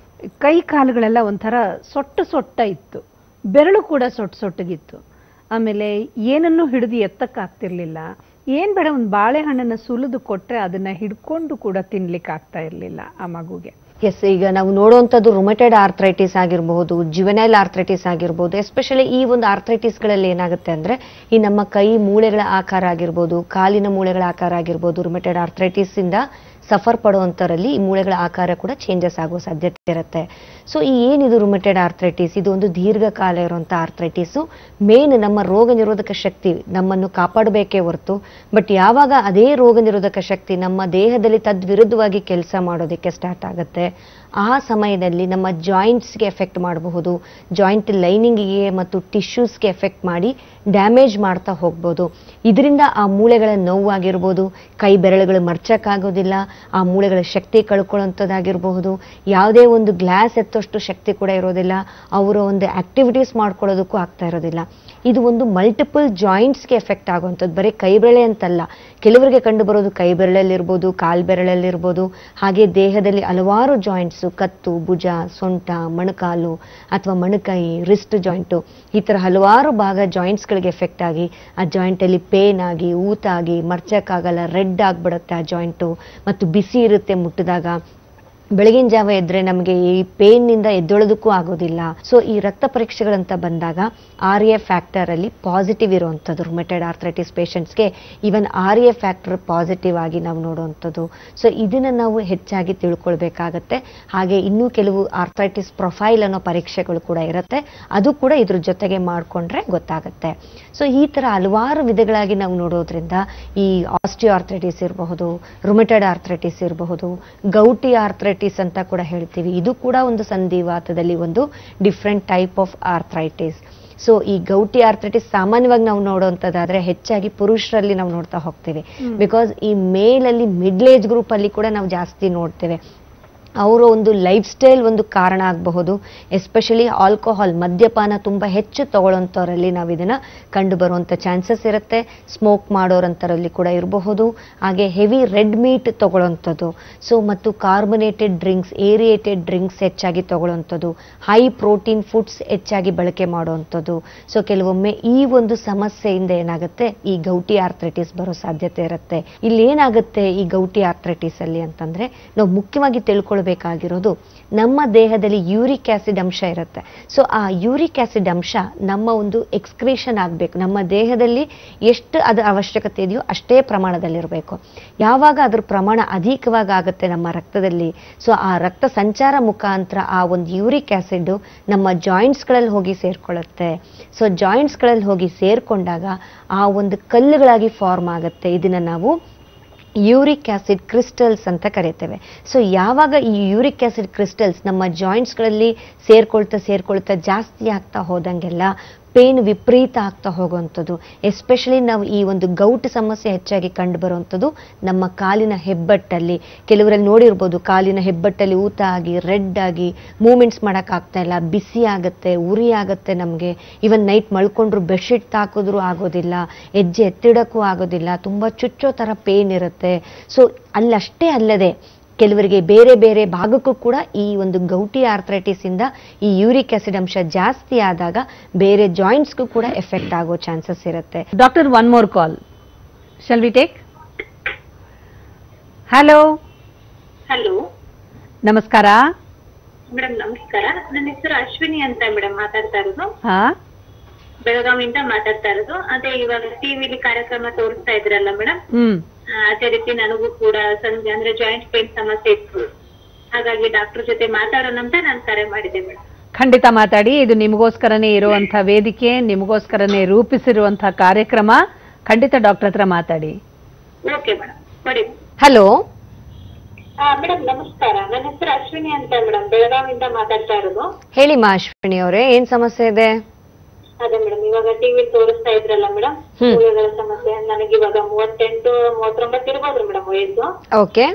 ಕೈ ಕಾಲುಗಳೆಲ್ಲ ಒಂಥರ ಸೊಟ್ಟ ಸೊಟ್ಟ ಇತ್ತು ಬೆರಳು ಕೂಡ ಸೊಟ್ಟ ಸೊಟ್ಟಗಿತ್ತು ಆಮೇಲೆ ಏನನ್ನು ಹಿಡಿದು ಎತ್ತಕ್ಕಾಗ್ತಿರ್ಲಿಲ್ಲ ಏನ್ ಬೇಡ ಒಂದು ಬಾಳೆಹಣ್ಣನ್ನ ಸುಲಿದು ಕೊಟ್ರೆ ಅದನ್ನ ಹಿಡ್ಕೊಂಡು ಕೂಡ ತಿನ್ಲಿಕ್ಕೆ ಆಗ್ತಾ ಇರ್ಲಿಲ್ಲ ಆ ಮಗುಗೆ ಎಸ್ ಈಗ ನಾವು ನೋಡುವಂಥದ್ದು ರುಮಟೆಡ್ ಆರ್ಥ್ರೈಟಿಸ್ ಆಗಿರಬಹುದು ಜುವೆನೈಲ್ ಆರ್ಥ್ರೈಟಿಸ್ ಆಗಿರ್ಬೋದು ಎಸ್ಪೆಷಲಿ ಈ ಒಂದು ಆರ್ಥ್ರೈಟಿಸ್ಗಳಲ್ಲಿ ಏನಾಗುತ್ತೆ ಅಂದ್ರೆ ಈ ನಮ್ಮ ಕೈ ಮೂಳೆಗಳ ಆಕಾರ ಆಗಿರ್ಬೋದು ಕಾಲಿನ ಮೂಳೆಗಳ ಆಕಾರ ಆಗಿರ್ಬೋದು ರುಮಟೆಡ್ ಆರ್ಥ್ರೈಟಿಸ್ ಇಂದ ಸಫರ್ ಪಡುವಂತರಲ್ಲಿ ಈ ಮೂಳೆಗಳ ಆಕಾರ ಕೂಡ ಚೇಂಜಸ್ ಆಗೋ ಸಾಧ್ಯತೆ ಇರುತ್ತೆ ಸೊ ಈ ಏನಿದು ರುಮಟೆಡ್ ಆರ್ಥ್ರೈಟಿಸ್ ಇದು ಒಂದು ದೀರ್ಘಕಾಲ ಇರುವಂತ ಆರ್ಥ್ರೈಟಿಸ್ ಮೇನ್ ನಮ್ಮ ರೋಗ ನಿರೋಧಕ ಶಕ್ತಿ ನಮ್ಮನ್ನು ಕಾಪಾಡಬೇಕೇ ಹೊರತು ಬಟ್ ಯಾವಾಗ ಅದೇ ರೋಗ ನಿರೋಧಕ ಶಕ್ತಿ ನಮ್ಮ ದೇಹದಲ್ಲಿ ತದ್ವಿರುದ್ಧವಾಗಿ ಕೆಲಸ ಮಾಡೋದಕ್ಕೆ ಸ್ಟಾರ್ಟ್ ಆಗುತ್ತೆ ಆ ಸಮಯದಲ್ಲಿ ನಮ್ಮ ಜಾಯಿಂಟ್ಸ್ಗೆ ಎಫೆಕ್ಟ್ ಮಾಡಬಹುದು ಜಾಯಿಂಟ್ ಲೈನಿಂಗಿಗೆ ಮತ್ತು ಟಿಶ್ಯೂಸ್ಗೆ ಎಫೆಕ್ಟ್ ಮಾಡಿ ಡ್ಯಾಮೇಜ್ ಮಾಡ್ತಾ ಹೋಗ್ಬೋದು ಇದರಿಂದ ಆ ಮೂಳೆಗಳ ನೋವಾಗಿರ್ಬೋದು ಕೈ ಬೆರಳುಗಳು ಮರ್ಚಕ್ಕಾಗೋದಿಲ್ಲ ಆ ಮೂಳೆಗಳ ಶಕ್ತಿ ಕಳ್ಕೊಳ್ಳೋಂಥದ್ದಾಗಿರಬಹುದು ಯಾವುದೇ ಒಂದು ಗ್ಲಾಸ್ ಎತ್ತಷ್ಟು ಶಕ್ತಿ ಕೂಡ ಇರೋದಿಲ್ಲ ಅವರ ಒಂದು ಆಕ್ಟಿವಿಟೀಸ್ ಮಾಡ್ಕೊಳ್ಳೋದಕ್ಕೂ ಆಗ್ತಾ ಇರೋದಿಲ್ಲ ಇದು ಒಂದು ಮಲ್ಟಿಪಲ್ ಜಾಯಿಂಟ್ಸ್ಗೆ ಎಫೆಕ್ಟ್ ಆಗುವಂಥದ್ದು ಬರೀ ಕೈ ಬೆರಳೆ ಅಂತಲ್ಲ ಕೆಲವರಿಗೆ ಕಂಡು ಬರೋದು ಕೈ ಬೆರಳಲ್ಲಿರ್ಬೋದು ಕಾಲ್ ಬೆರಳಲ್ಲಿರ್ಬೋದು ಹಾಗೆ ದೇಹದಲ್ಲಿ ಹಲವಾರು ಜಾಯಿಂಟ್ಸು ಕತ್ತು ಭುಜ ಸೊಂಟ ಮೊಣಕಾಲು ಅಥವಾ ಮೊಣಕೈ ರಿಸ್ಟ್ ಜಾಯಿಂಟು ಈ ಥರ ಹಲವಾರು ಭಾಗ ಜಾಯಿಂಟ್ಸ್ಗಳಿಗೆ ಎಫೆಕ್ಟ್ ಆಗಿ ಆ ಜಾಯಿಂಟಲ್ಲಿ ಪೇನ್ ಆಗಿ ಊತಾಗಿ ಮರ್ಚಕ್ಕಾಗಲ್ಲ ರೆಡ್ ಆಗಿಬಿಡುತ್ತೆ ಆ ಜಾಯಿಂಟು ಮತ್ತು ಬಿಸಿ ಇರುತ್ತೆ ಮುಟ್ಟಿದಾಗ ಬೆಳಗಿನ ಜಾವ ಎದ್ರೆ ನಮಗೆ ಈ ಪೇನ್ನಿಂದ ಎದ್ದೊಳೋದಕ್ಕೂ ಆಗೋದಿಲ್ಲ ಸೊ ಈ ರಕ್ತ ಪರೀಕ್ಷೆಗಳಂತ ಬಂದಾಗ ಆರ್ ಎ ಫ್ಯಾಕ್ಟರ್ ಅಲ್ಲಿ ಪಾಸಿಟಿವ್ ಇರುವಂಥದ್ದು ರುಮೆಟೆಡ್ ಆರ್ಥ್ರೈಟಿಸ್ ಪೇಷಂಟ್ಸ್ಗೆ even R A factor positive ಆಗಿ ನಾವು ನೋಡುವಂಥದ್ದು ಸೊ ಇದನ್ನ ನಾವು ಹೆಚ್ಚಾಗಿ ತಿಳ್ಕೊಳ್ಬೇಕಾಗತ್ತೆ ಹಾಗೆ ಇನ್ನೂ ಕೆಲವು ಆರ್ಥ್ರೈಟಿಸ್ ಪ್ರೊಫೈಲ್ ಅನ್ನೋ ಪರೀಕ್ಷೆಗಳು ಕೂಡ ಇರುತ್ತೆ ಅದು ಕೂಡ ಇದ್ರ ಜೊತೆಗೆ ಮಾಡಿಕೊಂಡ್ರೆ ಗೊತ್ತಾಗುತ್ತೆ ಸೊ ಈ ತರ ಹಲವಾರು ವಿಧಗಳಾಗಿ ನಾವು ನೋಡೋದ್ರಿಂದ ಈ ಆಸ್ಟಿಯೋ ಆರ್ಥ್ರೈಟಿಸ್ ಇರಬಹುದು ರುಮೆಟೆಡ್ ಆರ್ಥ್ರೈಟಿಸ್ ಇರಬಹುದು ಗೌಟಿ ಆರ್ಥ್ರೈಟಿಸ್ ಅಂತ ಕೂಡ ಹೇಳ್ತೀವಿ ಇದು ಕೂಡ ಒಂದು ಸಂಧಿವಾತದಲ್ಲಿ ಒಂದು different type of arthritis so ಈ ಗೌಟಿ ಆರ್ಥ್ರೈಟಿಸ್ ಸಾಮಾನ್ಯವಾಗಿ ನಾವು ನೋಡುವಂಥದ್ದಾದ್ರೆ ಹೆಚ್ಚಾಗಿ ಪುರುಷರಲ್ಲಿ ನಾವು ನೋಡ್ತಾ ಹೋಗ್ತೇವೆ ಬಿಕಾಸ್ ಈ ಮೇಲಲ್ಲಿ ಮಿಡ್ಲ್ ಏಜ್ ಗ್ರೂಪ್ ಅಲ್ಲಿ ಕೂಡ ನಾವು ಜಾಸ್ತಿ ನೋಡ್ತೇವೆ ಅವರ ಒಂದು ಲೈಫ್ ಸ್ಟೈಲ್ ಒಂದು ಕಾರಣ ಆಗಬಹುದು ಎಸ್ಪೆಷಲಿ ಆಲ್ಕೋಹಾಲ್ ಮದ್ಯಪಾನ ತುಂಬ ಹೆಚ್ಚು ತಗೊಳ್ಳೋಂಥವ್ರಲ್ಲಿ ನಾವು ಇದನ್ನ ಕಂಡು ಬರುವಂಥ ಚಾನ್ಸಸ್ ಇರುತ್ತೆ ಸ್ಮೋಕ್ ಮಾಡೋರಂಥರಲ್ಲಿ ಕೂಡ ಇರಬಹುದು ಹಾಗೆ ಹೆವಿ ರೆಡ್ ಮೀಟ್ ತಗೊಳ್ಳೋಂಥದ್ದು ಸೊ ಮತ್ತು ಕಾರ್ಬೊನೇಟೆಡ್ ಡ್ರಿಂಕ್ಸ್ ಏರಿಯೇಟೆಡ್ ಡ್ರಿಂಕ್ಸ್ ಹೆಚ್ಚಾಗಿ ತಗೊಳ್ಳೋಂಥದ್ದು ಹೈ ಪ್ರೋಟೀನ್ ಫುಡ್ಸ್ ಹೆಚ್ಚಾಗಿ ಬಳಕೆ ಮಾಡುವಂಥದ್ದು ಸೊ ಕೆಲವೊಮ್ಮೆ ಈ ಒಂದು ಸಮಸ್ಯೆಯಿಂದ ಏನಾಗುತ್ತೆ ಈ ಗೌಟಿ ಆರ್ಥ್ರೈಟಿಸ್ ಬರೋ ಸಾಧ್ಯತೆ ಇರುತ್ತೆ ಇಲ್ಲಿ ಏನಾಗುತ್ತೆ ಈ ಗೌಟಿ ಆರ್ಥ್ರೈಟಿಸ್ ಅಲ್ಲಿ ಅಂತಂದ್ರೆ ನಾವು ಮುಖ್ಯವಾಗಿ ತಿಳ್ಕೊಳ್ಬೇಕಾಗಿರೋದು ನಮ್ಮ ದೇಹದಲ್ಲಿ ಯೂರಿಕ್ ಆಸಿಡ್ ಅಂಶ ಇರುತ್ತೆ ಸೊ ಆ ಯೂರಿಕ್ ಆಸಿಡ್ ಅಂಶ ನಮ್ಮ ಒಂದು ಎಕ್ಸ್ಕ್ರೀಷನ್ ಆಗಬೇಕು ನಮ್ಮ ದೇಹದಲ್ಲಿ ಎಷ್ಟು ಅದರ ಅವಶ್ಯಕತೆ ಇದೆಯೋ ಅಷ್ಟೇ ಪ್ರಮಾಣದಲ್ಲಿರಬೇಕು ಯಾವಾಗ ಅದ್ರ ಪ್ರಮಾಣ ಅಧಿಕವಾಗಿ ಆಗುತ್ತೆ ನಮ್ಮ ರಕ್ತದಲ್ಲಿ ಸೊ ಆ ರಕ್ತ ಸಂಚಾರ ಮುಖಾಂತರ ಆ ಒಂದು ಯೂರಿಕ್ ಆಸಿಡ್ ನಮ್ಮ ಜಾಯಿಂಟ್ಸ್ಗಳಲ್ಲಿ ಹೋಗಿ ಸೇರ್ಕೊಳ್ಳುತ್ತೆ ಸೊ ಜಾಯಿಂಟ್ಸ್ಗಳಲ್ಲಿ ಹೋಗಿ ಸೇರ್ಕೊಂಡಾಗ ಆ ಒಂದು ಕಲ್ಲುಗಳಾಗಿ ಫಾರ್ಮ್ ಆಗುತ್ತೆ ಇದನ್ನ ನಾವು ಯೂರಿಕ್ ಆಸಿಡ್ ಕ್ರಿಸ್ಟಲ್ಸ್ ಅಂತ ಕರೀತೇವೆ ಸೊ ಯಾವಾಗ ಈ ಯೂರಿಕ್ ಆಸಿಡ್ ಕ್ರಿಸ್ಟಲ್ಸ್ ನಮ್ಮ ಜಾಯಿಂಟ್ಸ್ಗಳಲ್ಲಿ ಸೇರ್ಕೊಳ್ತಾ ಸೇರ್ಕೊಳ್ತಾ ಜಾಸ್ತಿ ಆಗ್ತಾ ಹೋದಂಗೆಲ್ಲ ಪೇನ್ ವಿಪರೀತ ಆಗ್ತಾ ಹೋಗುವಂಥದ್ದು ಎಸ್ಪೆಷಲಿ ನಾವು ಈ ಒಂದು ಗೌಟ್ ಸಮಸ್ಯೆ ಹೆಚ್ಚಾಗಿ ಕಂಡು ಬರುವಂಥದ್ದು ನಮ್ಮ ಕಾಲಿನ ಹೆಬ್ಬಟ್ಟಲ್ಲಿ ಕೆಲವರಲ್ಲಿ ನೋಡಿರ್ಬೋದು ಕಾಲಿನ ಹೆಬ್ಬಟ್ಟಲ್ಲಿ ಊತ ಆಗಿ ರೆಡ್ ಆಗಿ ಮೂಮೆಂಟ್ಸ್ ಮಾಡೋಕ್ಕಾಗ್ತಾ ಇಲ್ಲ ಬಿಸಿ ಆಗುತ್ತೆ ಉರಿ ಆಗುತ್ತೆ ನಮಗೆ ಇವನ್ ನೈಟ್ ಮಲ್ಕೊಂಡ್ರು ಬೆಡ್ಶೀಟ್ ತಾಕಿದ್ರು ಆಗೋದಿಲ್ಲ ಹೆಜ್ಜೆ ಎತ್ತಿಡಕ್ಕೂ ಆಗೋದಿಲ್ಲ ತುಂಬ ಚುಚ್ಚೋ ಥರ ಪೇನ್ ಇರುತ್ತೆ ಸೊ ಅಲ್ಲಷ್ಟೇ ಅಲ್ಲದೆ ಕೆಲವರಿಗೆ ಬೇರೆ ಬೇರೆ ಭಾಗಕ್ಕೂ ಕೂಡ ಈ ಒಂದು ಗೌಟಿ ಆರ್ಥ್ರೈಟಿಸ್ ಇಂದ ಈ ಯೂರಿಕ್ ಆಸಿಡ್ ಅಂಶ ಜಾಸ್ತಿ ಆದಾಗ ಬೇರೆ ಜಾಯಿಂಟ್ಸ್ಗೂ ಕೂಡ ಎಫೆಕ್ಟ್ ಆಗೋ ಚಾನ್ಸಸ್ ಇರುತ್ತೆ doctor one more call shall we take hello hello ನಮಸ್ಕಾರ ಮೇಡಮ್ ನಮಸ್ಕಾರ ನನ್ನ ಹೆಸರು ಅಶ್ವಿನಿ ಅಂತ ಮೇಡಮ್ ಮಾತಾಡ್ತಾ ಇರೋದು ಹಾ ಬೆಳಗಾವಿಯಿಂದ ಮಾತಾಡ್ತಾ ಇರೋದು ಅದೇ ಇವಾಗ ಟಿವಿಲಿ ಕಾರ್ಯಕ್ರಮ ತೋರಿಸ್ತಾ ಇದ್ರಲ್ಲ ಮೇಡಮ್ ಹ್ಮ್ ಅದೇ ರೀತಿ ನನಗೂ ಕೂಡ ಸಂಜೆ ಅಂದ್ರೆ ಜಾಯಿಂಟ್ ಪೇನ್ ಸಮಸ್ಯೆ ಇತ್ತು ಹಾಗಾಗಿ ಡಾಕ್ಟರ್ ಜೊತೆ ಮಾತಾಡೋಣ ಅಂತ ನಾನು ಕರೆ ಮಾಡಿದ್ದೆ ಮೇಡಮ್ ಖಂಡಿತ ಮಾತಾಡಿ ಇದು ನಿಮಗೋಸ್ಕರನೇ ಇರುವಂತಹ ವೇದಿಕೆ ನಿಮಗೋಸ್ಕರನೇ ರೂಪಿಸಿರುವಂತಹ ಕಾರ್ಯಕ್ರಮ ಖಂಡಿತ ಡಾಕ್ಟರ್ ಹತ್ರ ಮಾತಾಡಿ ಓಕೆ ಮೇಡಮ್ ಕೊಡಿ ಹಲೋ ಮೇಡಮ್ ನಮಸ್ಕಾರ ನನ್ನ ಹೆಸರು ಅಶ್ವಿನಿ ಅಂತ ಮೇಡಮ್ ಬೆಳಗಾವಿಯಿಂದ ಮಾತಾಡ್ತಾ ಇರೋದು ಹೇಳಿ ಮಾ ಅಶ್ವಿನಿ ಅವರೇ ಏನ್ ಸಮಸ್ಯೆ ಇದೆ ಅದೇ ಮೇಡಮ್ ಇವಾಗ ಟಿವಿ ತೋರಿಸ್ತಾ ಇದ್ರಲ್ಲ ಮೇಡಮ್ ಹ್ಮ್. ಮೂಳೆಗಳ ಸಮಸ್ಯೆ ನನಗೆ ಇವಾಗ ಮೂವತ್ತೆಂಟು ಮೂವತ್ತೊಂಬತ್ತು ಇರ್ಬೋದ್ರಿ ಮೇಡಮ್ ವಯಸ್ಸು ಓಕೆ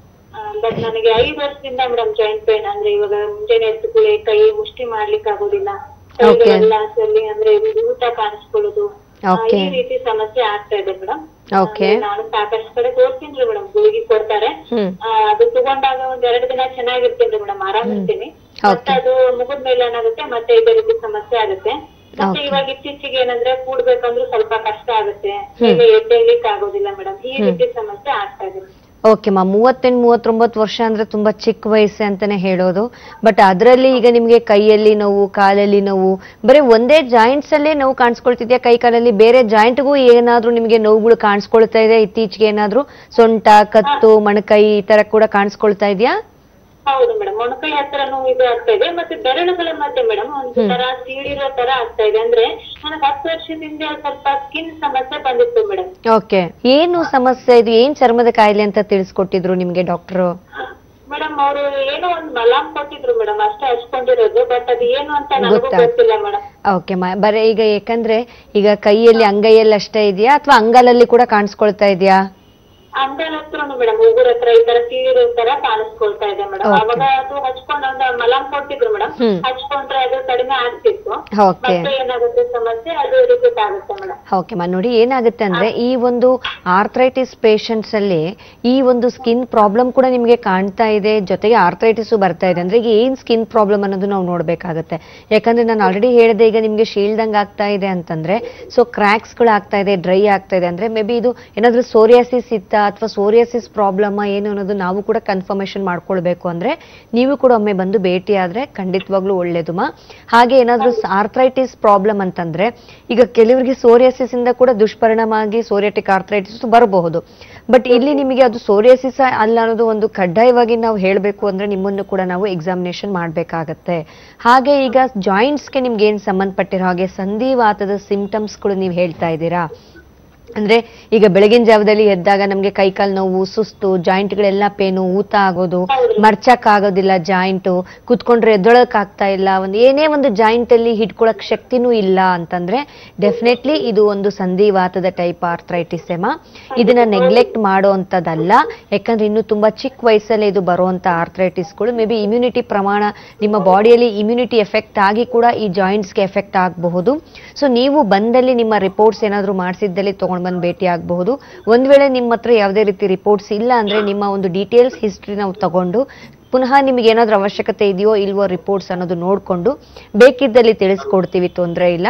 ಬಟ್ ನನಗೆ ಐದು ವರ್ಷದಿಂದ ಮೇಡಮ್ ಜಾಯಿಂಟ್ ಪೇನ್ ಅಂದ್ರೆ ಇವಾಗ ಮುಂಜಾನೆ ಎದ್ದು ಕೂಡಲೇ ಕೈ ಮುಷ್ಟಿ ಮಾಡ್ಲಿಕ್ಕೆ ಆಗೋದಿಲ್ಲ Okay. ಕೈಗಳೆಲ್ಲ ಸಲ್ಲಿ ಅಂದ್ರೆ ಊಟ ಕಾಣಿಸ್ಕೊಳ್ಳೋದು ಆ, Okay. ಈ ರೀತಿ ಸಮಸ್ಯೆ ಆಗ್ತಾ ಇದೆ ಮೇಡಮ್ Okay. ನಾನು ಸಾಕಷ್ಟು ಕಡೆ ತೋರ್ತೀನಿ ಮೇಡಮ್ ಗುಳಿಗೆ ಕೊಡ್ತಾರೆ ಹ್ಮ್ ಆ, ಅದು ತಗೊಂಡಾಗ ಒಂದ್ ಎರಡು ದಿನ ಚೆನ್ನಾಗಿರ್ತೀನಿ ಮೇಡಮ್ ಆರಾಮ್ ಇರ್ತೀನಿ ಮತ್ತೆ Okay. ಅದು ಮುಗಿದ ಮೇಲೆ ಏನಾಗುತ್ತೆ ಮತ್ತೆ ಇದೇ ರೀತಿ ಸಮಸ್ಯೆ ಆಗುತ್ತೆ ಮತ್ತೆ Okay. ಇವಾಗ ಇತ್ತೀಚೆಗೆ ಏನಂದ್ರೆ ಕೂಡ್ಬೇಕಂದ್ರೂ ಸ್ವಲ್ಪ ಕಷ್ಟ ಆಗುತ್ತೆ ಹ್ಮ್. ಈಗ ಎದ್ದೇಳ್ಲಿಕ್ಕೆ ಆಗೋದಿಲ್ಲ ಮೇಡಮ್ ಈ ರೀತಿ ಸಮಸ್ಯೆ ಆಗ್ತಾ ಇದೆ ಓಕೆ ಮಾ ಮೂವತ್ತೆಂಟು ಮೂವತ್ತೊಂಬತ್ತು ವರ್ಷ ಅಂದ್ರೆ ತುಂಬಾ ಚಿಕ್ಕ ವಯಸ್ಸು ಅಂತಾನೆ ಹೇಳೋದು ಬಟ್ ಅದರಲ್ಲಿ ಈಗ ನಿಮ್ಗೆ ಕೈಯಲ್ಲಿ ನೋವು ಕಾಲಲ್ಲಿ ನೋವು ಬರೀ ಒಂದೇ ಜಾಯಿಂಟ್ಸ್ ಅಲ್ಲೇ ನೋವು ಕಾಣಿಸ್ಕೊಳ್ತಿದ್ಯಾ ಕೈ ಕಾಲಲ್ಲಿ ಬೇರೆ ಜಾಯಿಂಟ್ಗೂ ಏನಾದ್ರೂ ನಿಮಗೆ ನೋವುಗಳು ಕಾಣಿಸ್ಕೊಳ್ತಾ ಇದೆ ಇತ್ತೀಚೆಗೆ ಏನಾದ್ರೂ ಸೊಂಟ ಕತ್ತು ಮೊಣಕೈ ಈ ತರ ಕೂಡ ಕಾಣಿಸ್ಕೊಳ್ತಾ ಇದೆಯಾ ಹೌದು ಮೇಡಮ್ ಮೊಣಕೈ ಹತ್ರನೂ ಇದು ಆಗ್ತಾ ಇದೆ ಮತ್ತೆ ಬೆರಳುಗಳ ಮಧ್ಯೆ ಮೇಡಮ್ ಒಂದು ತರ ಸೀಳಿರೋ ತರ ಆಗ್ತಾ ಇದೆ ಅಂದ್ರೆ ನನಗೆ ಹತ್ತು ವರ್ಷದಿಂದ ಸ್ವಲ್ಪ ಸ್ಕಿನ್ ಸಮಸ್ಯೆ ಬಂದಿತ್ತು ಮೇಡಮ್ ಓಕೆ ಏನು ಸಮಸ್ಯೆ ಇದು ಏನ್ ಚರ್ಮದ ಕಾಯಿಲೆ ಅಂತ ತಿಳಿಸ್ಕೊಟ್ಟಿದ್ರು ನಿಮ್ಗೆ ಡಾಕ್ಟರ್ ಮೇಡಮ್ ಅವರು ಏನೋ ಒಂದ್ ಮಲಾಮ್ ಕೊಟ್ಟಿದ್ರು ಮೇಡಮ್ ಅಷ್ಟೇ ಹಚ್ಕೊಂಡಿರೋದು ಬಟ್ ಅದು ಏನು ಅಂತ ನನಗೂ ಗೊತ್ತಾಯ್ತು. ಗೊತ್ತಿಲ್ಲ ಮೇಡಮ್ ಓಕೆ ಮಾ ಬರೀ ಈಗ ಯಾಕಂದ್ರೆ ಈಗ ಕೈಯಲ್ಲಿ ಅಂಗೈಯಲ್ಲಿ ಅಷ್ಟೇ ಇದೆಯಾ ಅಥವಾ ಅಂಗಾಲಲ್ಲಿ ಕೂಡ ಕಾಣಿಸ್ಕೊಳ್ತಾ ಇದೆಯಾ ಅಂಗಲ್ ಹತ್ರನು ಮೇಡಮ್ ಉಗುರ್ ಹತ್ರ ಈ ತರ ಸೀಳಿರೋ ತರ ಕಾಣಿಸ್ಕೊಳ್ತಾ ಇದೆ ಮೇಡಮ್ Okay. ಅವಾಗ ಅದು ಹಚ್ಕೊಂಡು ಒಂದು ಮಲಾಮ್ ಕೊಟ್ಟಿದ್ರು ಮೇಡಮ್ ಹ್ಮ್. ಹಚ್ಕೊಂಡ್ರೆ ಅದು ಕಡಿಮೆ ಆಗ್ತಿತ್ತು ಓಕೆ ಮತ್ತೆ ಏನಾಗುತ್ತೆ ಸಮಸ್ಯೆ ಅದು ರಿಪೀಟ್ ಆಗುತ್ತೆ ಮೇಡಮ್ ಓಕೆ ಮಾ ನೋಡಿ ಏನಾಗುತ್ತೆ ಅಂದ್ರೆ ಈ ಒಂದು ಆರ್ಥ್ರೈಟಿಸ್ ಪೇಷಂಟ್ಸ್ ಅಲ್ಲಿ ಈ ಒಂದು ಸ್ಕಿನ್ ಪ್ರಾಬ್ಲಮ್ ಕೂಡ ನಿಮಗೆ ಕಾಣ್ತಾ ಇದೆ ಜೊತೆಗೆ ಆರ್ಥ್ರೈಟಿಸ್ ಬರ್ತಾ ಇದೆ ಅಂದ್ರೆ ಈಗ ಏನ್ ಸ್ಕಿನ್ ಪ್ರಾಬ್ಲಮ್ ಅನ್ನೋದು ನಾವು ನೋಡ್ಬೇಕಾಗತ್ತೆ ಯಾಕಂದ್ರೆ ನಾನು ಆಲ್ರೆಡಿ ಹೇಳಿದೆ ಈಗ ನಿಮ್ಗೆ ಶೀಲ್ದಂಗ್ ಆಗ್ತಾ ಇದೆ ಅಂತಂದ್ರೆ ಸೊ ಕ್ರ್ಯಾಕ್ಸ್ ಗಳು ಆಗ್ತಾ ಇದೆ ಡ್ರೈ ಆಗ್ತಾ ಇದೆ ಅಂದ್ರೆ ಮೇ ಬಿ ಇದು ಏನಾದ್ರೂ ಸೋರಿಯಾಸಿಸ್ ಇತ್ತಾ ಅಥವಾ ಸೋರಿಯಾಸಿಸ್ ಪ್ರಾಬ್ಲಮ್ ಏನು ಅನ್ನೋದು ನಾವು ಕೂಡ ಕನ್ಫರ್ಮೇಶನ್ ಮಾಡ್ಕೊಳ್ಬೇಕು ಅಂದ್ರೆ ನೀವು ಕೂಡ ಒಮ್ಮೆ ಬಂದು ಭೇಟಿ ಆದ್ರೆ ಖಂಡಿತವಾಗ್ಲೂ ಒಳ್ಳೇದು ಮಾ ಹಾಗೆ ಏನಾದ್ರೂ ಆರ್ಥ್ರೈಟಿಸ್ ಪ್ರಾಬ್ಲಮ್ ಅಂತಂದ್ರೆ ಈಗ ಕೆಲವರಿಗೆ ಸೋರಿಯಾಸಿಸ್ ಇಂದ ಕೂಡ ದುಷ್ಪರಿಣಾಮ ಆಗಿ ಸೋರಿಯಾಟಿಕ್ ಆರ್ಥ್ರೈಟಿಸ್ ಬರಬಹುದು ಬಟ್ ಇಲ್ಲಿ ನಿಮಗೆ ಅದು ಸೋರಿಯಾಸಿಸ್ ಅಲ್ಲ ಅನ್ನೋದು ಒಂದು ಕಡ್ಡಾಯವಾಗಿ ನಾವು ಹೇಳಬೇಕು ಅಂದ್ರೆ ನಿಮ್ಮನ್ನು ಕೂಡ ನಾವು ಎಕ್ಸಾಮಿನೇಷನ್ ಮಾಡಬೇಕಾಗತ್ತೆ ಹಾಗೆ ಈಗ ಜಾಯಿಂಟ್ಸ್ಗೆ ನಿಮ್ಗೆ ಏನ್ ಸಂಬಂಧಪಟ್ಟಿರೋ ಹಾಗೆ ಸಂಧಿವಾತದ ಸಿಂಪ್ಟಮ್ಸ್ಗಳು ನೀವು ಹೇಳ್ತಾ ಇದ್ದೀರಾ ಅಂದ್ರೆ ಈಗ ಬೆಳಗಿನ ಜಾವದಲ್ಲಿ ಎದ್ದಾಗ ನಮ್ಗೆ ಕೈಕಾಲು ನೋವು ಸುಸ್ತು ಜಾಯಿಂಟ್ಗಳೆಲ್ಲ ಪೇನು ಊತ ಆಗೋದು ಮರ್ಚಕ್ ಆಗೋದಿಲ್ಲ ಜಾಯಿಂಟ್ ಕುತ್ಕೊಂಡ್ರೆ ಎದ್ದೊಳಕ್ ಆಗ್ತಾ ಇಲ್ಲ ಒಂದು ಏನೇ ಒಂದು ಜಾಯಿಂಟ್ ಅಲ್ಲಿ ಹಿಡ್ಕೊಳಕ್ ಶಕ್ತಿನೂ ಇಲ್ಲ ಅಂತಂದ್ರೆ ಡೆಫಿನೆಟ್ಲಿ ಇದು ಒಂದು ಸಂಧಿವಾತದ ಟೈಪ್ ಆರ್ಥ್ರೈಟಿಸ್ ಎಮ ಇದನ್ನ ನೆಗ್ಲೆಕ್ಟ್ ಮಾಡುವಂತದ್ದಲ್ಲ ಯಾಕಂದ್ರೆ ಇನ್ನು ತುಂಬಾ ಚಿಕ್ಕ ವಯಸ್ಸಲ್ಲೇ ಇದು ಬರುವಂತ ಆರ್ಥ್ರೈಟಿಸ್ಗಳು ಮೇ ಬಿ ಇಮ್ಯುನಿಟಿ ಪ್ರಮಾಣ ನಿಮ್ಮ ಬಾಡಿಯಲ್ಲಿ ಇಮ್ಯುನಿಟಿ ಎಫೆಕ್ಟ್ ಆಗಿ ಕೂಡ ಈ ಜಾಯಿಂಟ್ಸ್ಗೆ ಎಫೆಕ್ಟ್ ಆಗಬಹುದು ಸೊ ನೀವು ಬಂದಲ್ಲಿ ನಿಮ್ಮ ರಿಪೋರ್ಟ್ಸ್ ಏನಾದರೂ ಮಾಡಿಸಿದ್ದಲ್ಲಿ ತಗೊಂಡ್ ಬಂದು ಭೇಟಿ ಆಗಬಹುದು ಒಂದ್ ವೇಳೆ ನಿಮ್ಮ ಹತ್ರ ಯಾವುದೇ ರೀತಿ ರಿಪೋರ್ಟ್ಸ್ ಇಲ್ಲ ಅಂದ್ರೆ ನಿಮ್ಮ ಒಂದು ಡೀಟೇಲ್ಸ್ ಹಿಸ್ಟ್ರಿ ನಾವು ತಗೊಂಡು ಪುನಃ ನಿಮಗೆ ಏನಾದ್ರೂ ಅವಶ್ಯಕತೆ ಇದೆಯೋ ಇಲ್ವೋ ರಿಪೋರ್ಟ್ಸ್ ಅನ್ನೋದು ನೋಡ್ಕೊಂಡು ಬೇಕಿದ್ದಲ್ಲಿ ತಿಳಿಸ್ಕೊಡ್ತೀವಿ ತೊಂದರೆ ಇಲ್ಲ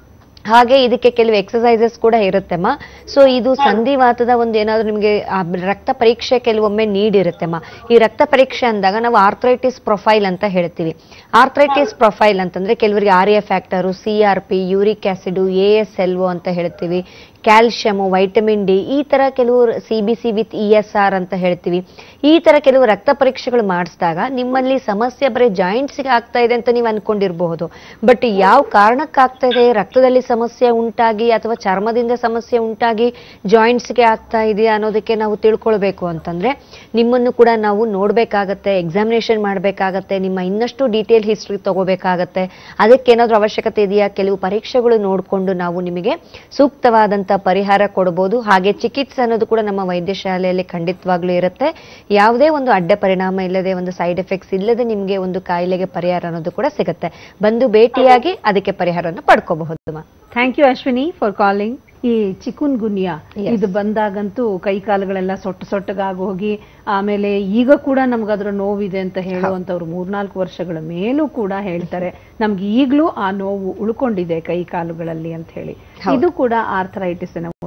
ಹಾಗೆ ಇದಕ್ಕೆ ಕೆಲವು ಎಕ್ಸಸೈಸಸ್ ಕೂಡ ಇರುತ್ತೆಮ್ಮ ಸೊ ಇದು ಸಂಧಿವಾತದ ಒಂದು ಏನಾದ್ರು ನಿಮಗೆ ಆ ರಕ್ತ ಪರೀಕ್ಷೆ ಕೆಲವೊಮ್ಮೆ ನೀಡಿರುತ್ತೆಮ್ಮ ಈ ರಕ್ತ ಪರೀಕ್ಷೆ ಅಂದಾಗ ನಾವು ಆರ್ಥ್ರೈಟಿಸ್ ಪ್ರೊಫೈಲ್ ಅಂತ ಹೇಳ್ತೀವಿ ಆರ್ಥ್ರೈಟಿಸ್ ಪ್ರೊಫೈಲ್ ಅಂತಂದ್ರೆ ಕೆಲವರಿಗೆ R A factor C R P uric acid A S L ಅಂತ ಹೇಳ್ತೀವಿ ಕ್ಯಾಲ್ಶಿಯಮು ವೈಟಮಿನ್ ಡಿ ಈ ತರ ಕೆಲವು C B C with E S R ಅಂತ ಹೇಳ್ತೀವಿ ಈ ತರ ಕೆಲವು ರಕ್ತ ಪರೀಕ್ಷೆಗಳು ಮಾಡಿಸಿದಾಗ ನಿಮ್ಮಲ್ಲಿ ಸಮಸ್ಯೆ ಬರೀ ಜಾಯಿಂಟ್ಸ್ಗೆ ಆಗ್ತಾ ಇದೆ ಅಂತ ನೀವು ಅನ್ಕೊಂಡಿರಬಹುದು ಬಟ್ ಯಾವ ಕಾರಣಕ್ಕೆ ಆಗ್ತಾ ಇದೆ ರಕ್ತದಲ್ಲಿ ಸಮಸ್ಯೆ ಉಂಟಾಗಿ ಅಥವಾ ಚರ್ಮದಿಂದ ಸಮಸ್ಯೆ ಉಂಟಾಗಿ ಜಾಯಿಂಟ್ಸ್ಗೆ ಆಗ್ತಾ ಇದೆಯಾ ಅನ್ನೋದಕ್ಕೆ ನಾವು ತಿಳ್ಕೊಳ್ಬೇಕು ಅಂತಂದ್ರೆ ನಿಮ್ಮನ್ನು ಕೂಡ ನಾವು ನೋಡ್ಬೇಕಾಗತ್ತೆ ಎಕ್ಸಾಮಿನೇಷನ್ ಮಾಡಬೇಕಾಗತ್ತೆ ನಿಮ್ಮ ಇನ್ನಷ್ಟು ಡೀಟೇಲ್ ಹಿಸ್ಟ್ರಿ ತಗೋಬೇಕಾಗತ್ತೆ ಅದಕ್ಕೇನಾದ್ರೂ ಅವಶ್ಯಕತೆ ಇದೆಯಾ ಕೆಲವು ಪರೀಕ್ಷೆಗಳು ನೋಡಿಕೊಂಡು ನಾವು ನಿಮಗೆ ಸೂಕ್ತವಾದಂತ ಪರಿಹಾರ ಕೊಡಬಹುದು ಹಾಗೆ ಚಿಕಿತ್ಸೆ ಅನ್ನೋದು ಕೂಡ ನಮ್ಮ ವೈದ್ಯ ಶಾಲೆಯಲ್ಲಿ ಖಂಡಿತವಾಗ್ಲೂ ಇರುತ್ತೆ ಯಾವುದೇ ಒಂದು ಅಡ್ಡ ಪರಿಣಾಮ ಇಲ್ಲದೆ ಒಂದು ಸೈಡ್ ಎಫೆಕ್ಟ್ಸ್ ಇಲ್ಲದೆ ನಿಮಗೆ ಒಂದು ಕಾಯಿಲೆಗೆ ಪರಿಹಾರ ಅನ್ನೋದು ಕೂಡ ಸಿಗುತ್ತೆ ಬಂದು ಭೇಟಿಯಾಗಿ ಅದಕ್ಕೆ ಪರಿಹಾರವನ್ನು ಪಡ್ಕೋಬಹುದು ಮಾ thank you Ashwini for calling ಈ ಚಿಕುನ್ ಗುನ್ಯಾ Yes. ಇದು ಬಂದಾಗಂತೂ ಕೈ ಕಾಲುಗಳೆಲ್ಲ ಸೊಟ್ಟ ಸೊಟ್ಟಗಾಗಿ ಹೋಗಿ ಆಮೇಲೆ ಈಗ ಕೂಡ ನಮ್ಗೆ ಅದರ ನೋವಿದೆ ಅಂತ ಹೇಳುವಂತವ್ರು ಮೂರ್ನಾಲ್ಕು ವರ್ಷಗಳ ಮೇಲೂ ಕೂಡ ಹೇಳ್ತಾರೆ ನಮ್ಗೆ ಈಗಲೂ ಆ ನೋವು ಉಳ್ಕೊಂಡಿದೆ ಕೈ ಕಾಲುಗಳಲ್ಲಿ ಅಂತ ಹೇಳಿ ಹೌದು. ಇದು ಕೂಡ ಆರ್ಥರೈಟಿಸ್ ಒಂದು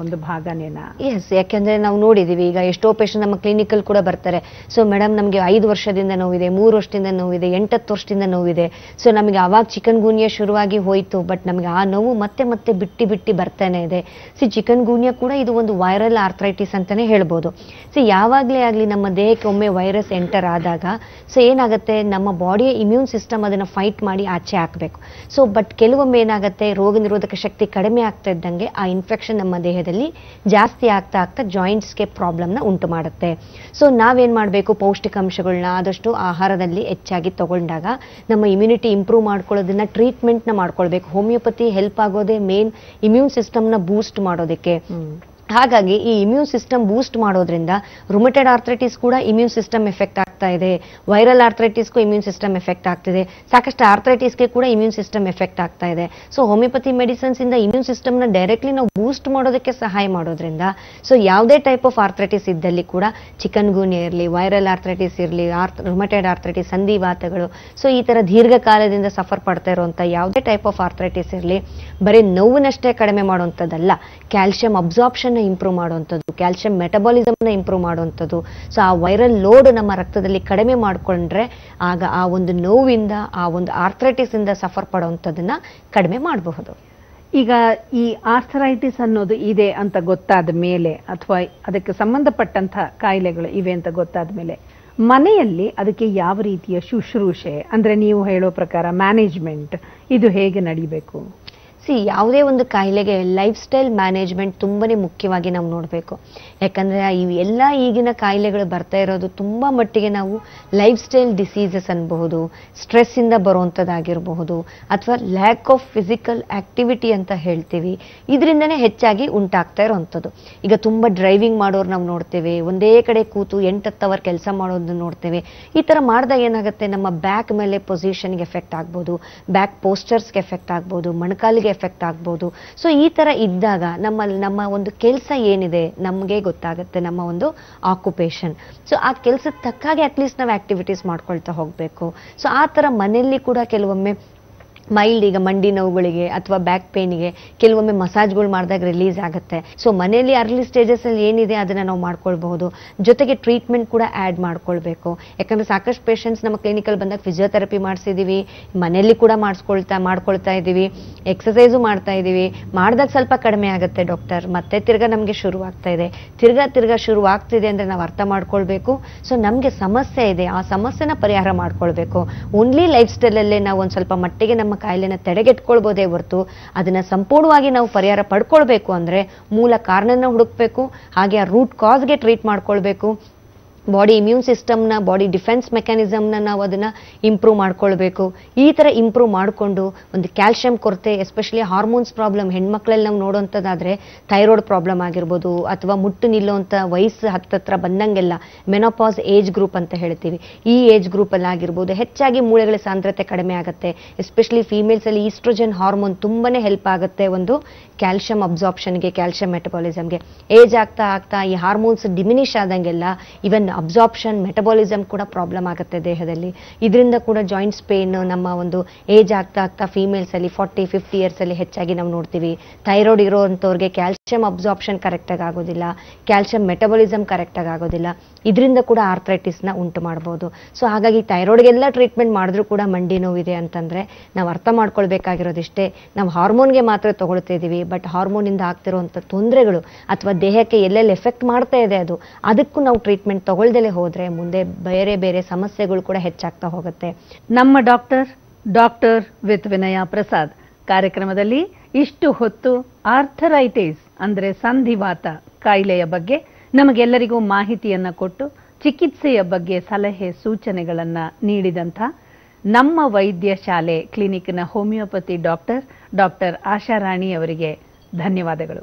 ಒಂದು ಭಾಗನೇನಾ ಎಸ್ ಯಾಕೆಂದ್ರೆ ನಾವು ನೋಡಿದೀವಿ ಈಗ ಎಷ್ಟೋ ಪೇಷಂಟ್ ನಮ್ಮ ಕ್ಲಿನಿಕಲ್ ಕೂಡ ಬರ್ತಾರೆ ಸೊ ಮೇಡಮ್ ನಮಗೆ ಐದು ವರ್ಷದಿಂದ ನೋವಿದೆ ಮೂರು ವರ್ಷದಿಂದ ನೋವಿದೆ ಎಂಟತ್ತು ವರ್ಷದಿಂದ ನೋವಿದೆ ಸೊ ನಮಗೆ ಅವಾಗ ಚಿಕನ್ ಗೂನಿಯಾ ಶುರುವಾಗಿ ಹೋಯ್ತು ಬಟ್ ನಮಗೆ ಆ ನೋವು ಮತ್ತೆ ಮತ್ತೆ ಬಿಟ್ಟಿ ಬಿಟ್ಟಿ ಬರ್ತಾನೆ ಇದೆ ಸಿ ಚಿಕನ್ ಗೂನಿಯಾ ಕೂಡ ಇದು ಒಂದು ವೈರಲ್ ಆರ್ಥ್ರೈಟಿಸ್ ಅಂತಾನೆ ಹೇಳ್ಬೋದು ಸೊ ಯಾವಾಗಲೇ ಆಗಲಿ ನಮ್ಮ ದೇಹಕ್ಕೆ ಒಮ್ಮೆ ವೈರಸ್ ಎಂಟರ್ ಆದಾಗ ಸೊ ಏನಾಗುತ್ತೆ ನಮ್ಮ ಬಾಡಿಯ ಇಮ್ಯೂನ್ ಸಿಸ್ಟಮ್ ಅದನ್ನು ಫೈಟ್ ಮಾಡಿ ಆಚೆ ಹಾಕಬೇಕು ಸೊ ಬಟ್ ಕೆಲವೊಮ್ಮೆ ಏನಾಗುತ್ತೆ ರೋಗ ನಿರೋಧಕ ಶಕ್ತಿ ಕಡಿಮೆ ಆಗ್ತಾ ಇದ್ದಂಗೆ ಆ ಇನ್ಫೆಕ್ಷನ್ ನಮ್ಮ ದೇಹದಲ್ಲಿ ಜಾಸ್ತಿ ಆಗ್ತಾ ಆಗ್ತಾ ಜಾಯಿಂಟ್ಸ್ಗೆ ಪ್ರಾಬ್ಲಮ್ನ ಉಂಟು ಮಾಡುತ್ತೆ ಸೊ ನಾವೇನು ಮಾಡಬೇಕು ಪೌಷ್ಟಿಕಾಂಶಗಳನ್ನ ಆದಷ್ಟು ಆಹಾರದಲ್ಲಿ ಹೆಚ್ಚಾಗಿ ತಗೊಂಡಾಗ ನಮ್ಮ ಇಮ್ಯುನಿಟಿ ಇಂಪ್ರೂವ್ ಮಾಡ್ಕೊಳ್ಳೋದನ್ನ ಟ್ರೀಟ್ಮೆಂಟ್ನ ಮಾಡ್ಕೊಳ್ಬೇಕು ಹೋಮಿಯೋಪತಿ ಹೆಲ್ಪ್ ಆಗೋದೇ ಮೇನ್ ಇಮ್ಯೂನ್ ಸಿಸ್ಟಮ್ನ ಬೂಸ್ಟ್ ಮಾಡೋದಕ್ಕೆ ಹಾಗಾಗಿ ಈ ಇಮ್ಯೂನ್ ಸಿಸ್ಟಮ್ ಬೂಸ್ಟ್ ಮಾಡೋದ್ರಿಂದ ರುಮಟೆಡ್ ಆರ್ಥ್ರೈಟಿಸ್ ಕೂಡ ಇಮ್ಯೂನ್ ಸಿಸ್ಟಮ್ ಎಫೆಕ್ಟ್ ಆಗ್ತಾ ಇದೆ ವೈರಲ್ ಆರ್ಥ್ರೈಟಿಸ್ಗೂ ಇಮ್ಯೂನ್ ಸಿಸ್ಟಮ್ ಎಫೆಕ್ಟ್ ಆಗ್ತಿದೆ ಸಾಕಷ್ಟು ಆರ್ಥ್ರೈಟಿಸ್ಗೆ ಕೂಡ ಇಮ್ಯೂನ್ ಸಿಸ್ಟಮ್ ಎಫೆಕ್ಟ್ ಆಗ್ತಾ ಇದೆ ಸೊ ಹೋಮಿಯೋಪತಿ ಮೆಡಿಸಿನ್ಸ್ ಇಂದ ಇಮ್ಯೂನ್ ಸಿಸ್ಟಮ್ನ ಡೈರೆಕ್ಟ್ಲಿ ನಾವು ಬೂಸ್ಟ್ ಮಾಡೋದಕ್ಕೆ ಸಹಾಯ ಮಾಡೋದ್ರಿಂದ ಸೊ ಯಾವುದೇ ಟೈಪ್ ಆಫ್ ಆರ್ಥ್ರೈಟಿಸ್ ಇದ್ದಲ್ಲಿ ಕೂಡ ಚಿಕನ್ ಗೂನಿ ಇರಲಿ ವೈರಲ್ ಆರ್ಥ್ರೈಟಿಸ್ ಇರಲಿ ಆರ್ತ್ ರುಮಟೆಡ್ ಆರ್ಥ್ರೈಟಿಸ್ ಸಂಧಿವಾತಗಳು ಸೊ ಈ ತರ ದೀರ್ಘಕಾಲದಿಂದ ಸಫರ್ ಪಡ್ತಾ ಇರುವಂತ ಯಾವುದೇ ಟೈಪ್ ಆಫ್ ಆರ್ಥ್ರೈಟಿಸ್ ಇರಲಿ ಬರೀ ನೋವಿನಷ್ಟೇ ಕಡಿಮೆ ಮಾಡುವಂಥದ್ದಲ್ಲ ಕ್ಯಾಲ್ಸಿಯಂ ಅಬ್ಸಾರ್ಪ್ಷನ್ ಇಂಪ್ರೂವ್ ಮಾಡುವಂಥದ್ದು ಕ್ಯಾಲ್ಸಿಯಂ ಮೆಟಬಾಲಿಸಮ್ನ ಇಂಪ್ರೂವ್ ಮಾಡುವಂಥದ್ದು ಸೊ ಆ ವೈರಲ್ ಲೋಡ್ ನಮ್ಮ ರಕ್ತದಲ್ಲಿ ಕಡಿಮೆ ಮಾಡಿಕೊಂಡ್ರೆ ಆಗ ಆ ಒಂದು ನೋವಿಂದ ಆ ಒಂದು ಆರ್ಥ್ರೈಟಿಸ್ ಇಂದ ಸಫರ್ ಪಡುವಂಥದ್ದನ್ನ ಕಡಿಮೆ ಮಾಡಬಹುದು ಈಗ ಈ ಆರ್ಥರೈಟಿಸ್ ಅನ್ನೋದು ಇದೆ ಅಂತ ಗೊತ್ತಾದ ಮೇಲೆ ಅಥವಾ ಅದಕ್ಕೆ ಸಂಬಂಧಪಟ್ಟಂತ ಕಾಯಿಲೆಗಳು ಇವೆ ಅಂತ ಗೊತ್ತಾದ ಮೇಲೆ ಮನೆಯಲ್ಲಿ ಅದಕ್ಕೆ ಯಾವ ರೀತಿಯ ಶುಶ್ರೂಷೆ ಅಂದ್ರೆ ನೀವು ಹೇಳೋ ಪ್ರಕಾರ ಮ್ಯಾನೇಜ್ಮೆಂಟ್ ಇದು ಹೇಗೆ ನಡಿಬೇಕು ಸಿ ಯಾವುದೇ ಒಂದು ಕಾಯಿಲೆಗೆ ಲೈಫ್ ಸ್ಟೈಲ್ ಮ್ಯಾನೇಜ್ಮೆಂಟ್ ತುಂಬಾನೇ ಮುಖ್ಯವಾಗಿ ನಾವು ನೋಡಬೇಕು ಯಾಕಂದ್ರೆ ಇವು ಎಲ್ಲ ಈಗಿನ ಕಾಯಿಲೆಗಳು ಬರ್ತಾ ಇರೋದು ತುಂಬಾ ಮಟ್ಟಿಗೆ ನಾವು ಲೈಫ್ ಸ್ಟೈಲ್ ಡಿಸೀಸಸ್ ಅನ್ಬಹುದು ಸ್ಟ್ರೆಸ್ ಇಂದ ಬರುವಂಥದ್ದಾಗಿರಬಹುದು ಅಥವಾ ಲ್ಯಾಕ್ ಆಫ್ ಫಿಸಿಕಲ್ ಆಕ್ಟಿವಿಟಿ ಅಂತ ಹೇಳ್ತೀವಿ ಇದರಿಂದನೇ ಹೆಚ್ಚಾಗಿ ಉಂಟಾಗ್ತಾ ಇರೋವಂಥದ್ದು ಈಗ ತುಂಬಾ ಡ್ರೈವಿಂಗ್ ಮಾಡೋರು ನಾವು ನೋಡ್ತೇವೆ ಒಂದೇ ಕಡೆ ಕೂತು ಎಂಟತ್ತು ಅವರ್ ಕೆಲಸ ಮಾಡೋದನ್ನ ನೋಡ್ತೇವೆ ಈ ತರ ಮಾಡಿದಾಗ ಏನಾಗುತ್ತೆ ನಮ್ಮ ಬ್ಯಾಕ್ ಮೇಲೆ ಪೊಸಿಷನ್ಗೆ ಎಫೆಕ್ಟ್ ಆಗ್ಬೋದು ಬ್ಯಾಕ್ ಪೋಸ್ಟರ್ಸ್ಗೆ ಎಫೆಕ್ಟ್ ಆಗ್ಬೋದು ಮೊಣಕಾಲಿಗೆ ಎಫೆಕ್ಟ್ ಆಗ್ಬೋದು ಸೊ ಈ ತರ ಇದ್ದಾಗ ನಮ್ಮ ನಮ್ಮ ಒಂದು ಕೆಲಸ ಏನಿದೆ ನಮಗೆ ಗೊತ್ತಾಗುತ್ತೆ ನಮ್ಮ ಒಂದು ಆಕ್ಯುಪೇಷನ್ ಸೊ ಆ ಕೆಲಸಕ್ಕೆ ತಕ್ಕಾಗೆ ಅಟ್ಲೀಸ್ಟ್ ನಾವು ಆಕ್ಟಿವಿಟೀಸ್ ಮಾಡ್ಕೊಳ್ತಾ ಹೋಗಬೇಕು ಸೊ ಆ ಥರ ಮನೆಯಲ್ಲಿ ಕೂಡ ಕೆಲವೊಮ್ಮೆ ಮೈಲ್ಡ್ ಈಗ ಮಂಡಿ ನೋವುಗಳಿಗೆ ಅಥವಾ ಬ್ಯಾಕ್ ಪೇನಿಗೆ ಕೆಲವೊಮ್ಮೆ ಮಸಾಜ್ಗಳು ಮಾಡಿದಾಗ ರಿಲೀಸ್ ಆಗುತ್ತೆ ಸೊ ಮನೆಯಲ್ಲಿ ಅರ್ಲಿ ಸ್ಟೇಜಸ್ ಅಲ್ಲಿ ಏನಿದೆ ಅದನ್ನ ನಾವು ಮಾಡ್ಕೊಳ್ಬಹುದು ಜೊತೆಗೆ ಟ್ರೀಟ್ಮೆಂಟ್ ಕೂಡ ಆ್ಯಡ್ ಮಾಡ್ಕೊಳ್ಬೇಕು ಯಾಕಂದ್ರೆ ಸಾಕಷ್ಟು ಪೇಷಂಟ್ಸ್ ನಮ್ಮ ಕ್ಲಿನಿಕಲ್ ಬಂದಾಗ ಫಿಸಿಯೋಥೆರಪಿ ಮಾಡಿಸಿದೀವಿ ಮನೆಯಲ್ಲಿ ಕೂಡ ಮಾಡಿಸ್ಕೊಳ್ತಾ ಮಾಡ್ಕೊಳ್ತಾ ಇದ್ದೀವಿ ಎಕ್ಸಸೈಸು ಮಾಡ್ತಾ ಇದ್ದೀವಿ ಮಾಡಿದಾಗ ಸ್ವಲ್ಪ ಕಡಿಮೆ ಆಗುತ್ತೆ ಡಾಕ್ಟರ್ ಮತ್ತೆ ತಿರ್ಗಾ ನಮಗೆ ಶುರು ಆಗ್ತಾ ಇದೆ ತಿರ್ಗಾ ತಿರ್ಗಾ ಶುರು ಆಗ್ತಿದೆ ಅಂದ್ರೆ ನಾವು ಅರ್ಥ ಮಾಡ್ಕೊಳ್ಬೇಕು ಸೊ ನಮಗೆ ಸಮಸ್ಯೆ ಇದೆ ಆ ಸಮಸ್ಯೆನ ಪರಿಹಾರ ಮಾಡ್ಕೊಳ್ಬೇಕು ಓನ್ಲಿ ಲೈಫ್ ಸ್ಟೈಲಲ್ಲೇ ನಾವು ಒಂದು ಸ್ವಲ್ಪ ಮಟ್ಟಿಗೆ ನಮ್ಮ ಕಾಯಿಲೆನ ತಡೆಗಟ್ಕೊಳ್ಬೋದೇ ಹೊರತು ಅದನ್ನ ಸಂಪೂರ್ಣವಾಗಿ ನಾವು ಪರಿಹಾರ ಪಡ್ಕೊಳ್ಬೇಕು ಅಂದ್ರೆ ಮೂಲ ಕಾರಣನ ಹುಡುಕ್ಬೇಕು ಹಾಗೆ ಆ ರೂಟ್ ಕಾಸ್ಗೆ ಟ್ರೀಟ್ ಮಾಡ್ಕೊಳ್ಬೇಕು ಬಾಡಿ ಇಮ್ಯೂನ್ ಸಿಸ್ಟಮ್ನ ಬಾಡಿ ಡಿಫೆನ್ಸ್ ಮೆಕ್ಯಾನಿಸಮ್ನ ನಾವು ಅದನ್ನ ಇಂಪ್ರೂವ್ ಮಾಡ್ಕೊಳ್ಬೇಕು ಈ ತರ ಇಂಪ್ರೂವ್ ಮಾಡಿಕೊಂಡು ಒಂದು ಕ್ಯಾಲ್ಸಿಯಂ ಕೊರತೆ ಎಸ್ಪೆಷಲಿ ಹಾರ್ಮೋನ್ಸ್ ಪ್ರಾಬ್ಲಮ್ ಹೆಣ್ಮಕ್ಳಲ್ಲಿ ನಾವು ನೋಡೋಂಥದ್ದಾದ್ರೆ ಥೈರಾಯ್ಡ್ ಪ್ರಾಬ್ಲಮ್ ಆಗಿರ್ಬೋದು ಅಥವಾ ಮುಟ್ಟು ನಿಲ್ಲುವಂಥ ವಯಸ್ಸು ಹತ್ತತ್ರ ಬಂದಂಗೆಲ್ಲ ಮೆನೋಪಾಸ್ ಏಜ್ ಗ್ರೂಪ್ ಅಂತ ಹೇಳ್ತೀವಿ ಈ ಏಜ್ ಗ್ರೂಪಲ್ಲಿ ಆಗಿರ್ಬೋದು ಹೆಚ್ಚಾಗಿ ಮೂಳೆಗಳ ಸಾಂದ್ರತೆ ಕಡಿಮೆ ಆಗುತ್ತೆ ಎಸ್ಪೆಷಲಿ ಫೀಮೇಲ್ಸ್ ಅಲ್ಲಿ ಈಸ್ಟ್ರೋಜನ್ ಹಾರ್ಮೋನ್ ತುಂಬಾನೇ ಹೆಲ್ಪ್ ಆಗುತ್ತೆ ಒಂದು ಕ್ಯಾಲ್ಸಿಯಂ ಅಬ್ಸಾರ್ಪ್ಷನ್ಗೆ ಕ್ಯಾಲ್ಸಿಯಂ ಮೆಟಬಾಲಿಸಮ್ಗೆ ಏಜ್ ಆಗ್ತಾ ಆಗ್ತಾ ಈ ಹಾರ್ಮೋನ್ಸ್ ಡಿಮಿನಿಷ್ ಆದಂಗೆಲ್ಲ ಇವನ್ ಅಬ್ಸಾರ್ಪ್ಷನ್ ಮೆಟಬಾಲಿಸಮ್ ಕೂಡ ಪ್ರಾಬ್ಲಮ್ ಆಗುತ್ತೆ ದೇಹದಲ್ಲಿ ಇದರಿಂದ ಕೂಡ ಜಾಯಿಂಟ್ಸ್ ಪೇನ್ ನಮ್ಮ ಒಂದು ಏಜ್ ಆಗ್ತಾ ಆಗ್ತಾ ಫೀಮೇಲ್ಸ್ ಅಲ್ಲಿ ಫಾರ್ಟಿ ಫಿಫ್ಟಿ ಇಯರ್ಸ್ ಅಲ್ಲಿ ಹೆಚ್ಚಾಗಿ ನಾವು ನೋಡ್ತೀವಿ ಥೈರಾಯ್ಡ್ ಇರೋಂಥವ್ರಿಗೆ ಕ್ಯಾಲ್ಸಿಯಂ ಅಬ್ಸಾರ್ಪ್ಷನ್ ಕರೆಕ್ಟಾಗಿ ಆಗೋದಿಲ್ಲ ಕ್ಯಾಲ್ಸಿಯಂ ಮೆಟಬಾಲಿಸಮ್ ಕರೆಕ್ಟಾಗಿ ಆಗೋದಿಲ್ಲ ಇದರಿಂದ ಕೂಡ ಆರ್ಥ್ರೈಟಿಸ್ನ ಉಂಟು ಮಾಡ್ಬೋದು ಸೊ ಹಾಗಾಗಿ ಥೈರಾಯ್ಡ್ಗೆಲ್ಲ ಟ್ರೀಟ್ಮೆಂಟ್ ಮಾಡಿದ್ರೂ ಕೂಡ ಮಂಡಿ ನೋವಿದೆ ಅಂತಂದ್ರೆ ನಾವು ಅರ್ಥ ಮಾಡ್ಕೊಳ್ಬೇಕಾಗಿರೋದಿಷ್ಟೇ ನಾವು ಹಾರ್ಮೋನ್ಗೆ ಮಾತ್ರ ತಗೊಳ್ತಾ ಇದ್ದೀವಿ ಬಟ್ ಹಾರ್ಮೋನಿಂದ ಆಗ್ತಿರುವಂಥ ತೊಂದರೆಗಳು ಅಥವಾ ದೇಹಕ್ಕೆ ಎಲ್ಲೆಲ್ಲಿ ಎಫೆಕ್ಟ್ ಮಾಡ್ತಾ ಇದೆ ಅದು ಅದಕ್ಕೂ ನಾವು ಟ್ರೀಟ್ಮೆಂಟ್ ತಗೊಳ್ದಲೇ ಹೋದ್ರೆ ಮುಂದೆ ಬೇರೆ ಬೇರೆ ಸಮಸ್ಯೆಗಳು ಕೂಡ ಹೆಚ್ಚಾಗ್ತಾ ಹೋಗುತ್ತೆ ನಮ್ಮ doctor doctor with Vinaya Prasad ಕಾರ್ಯಕ್ರಮದಲ್ಲಿ ಇಷ್ಟು ಹೊತ್ತು ಆರ್ಥರೈಟಿಸ್ ಅಂದ್ರೆ ಸಂಧಿವಾತ ಕಾಯಿಲೆಯ ಬಗ್ಗೆ ನಮಗೆಲ್ಲರಿಗೂ ಮಾಹಿತಿಯನ್ನ ಕೊಟ್ಟು ಚಿಕಿತ್ಸೆಯ ಬಗ್ಗೆ ಸಲಹೆ ಸೂಚನೆಗಳನ್ನ ನೀಡಿದಂಥ ನಮ್ಮ ವೈದ್ಯ ಶಾಲೆ ಕ್ಲಿನಿಕ್ನ ಹೋಮಿಯೋಪತಿ ಡಾಕ್ಟರ್ ಡಾಕ್ಟರ್ ಆಶಾರಾಣಿ ಅವರಿಗೆ ಧನ್ಯವಾದಗಳು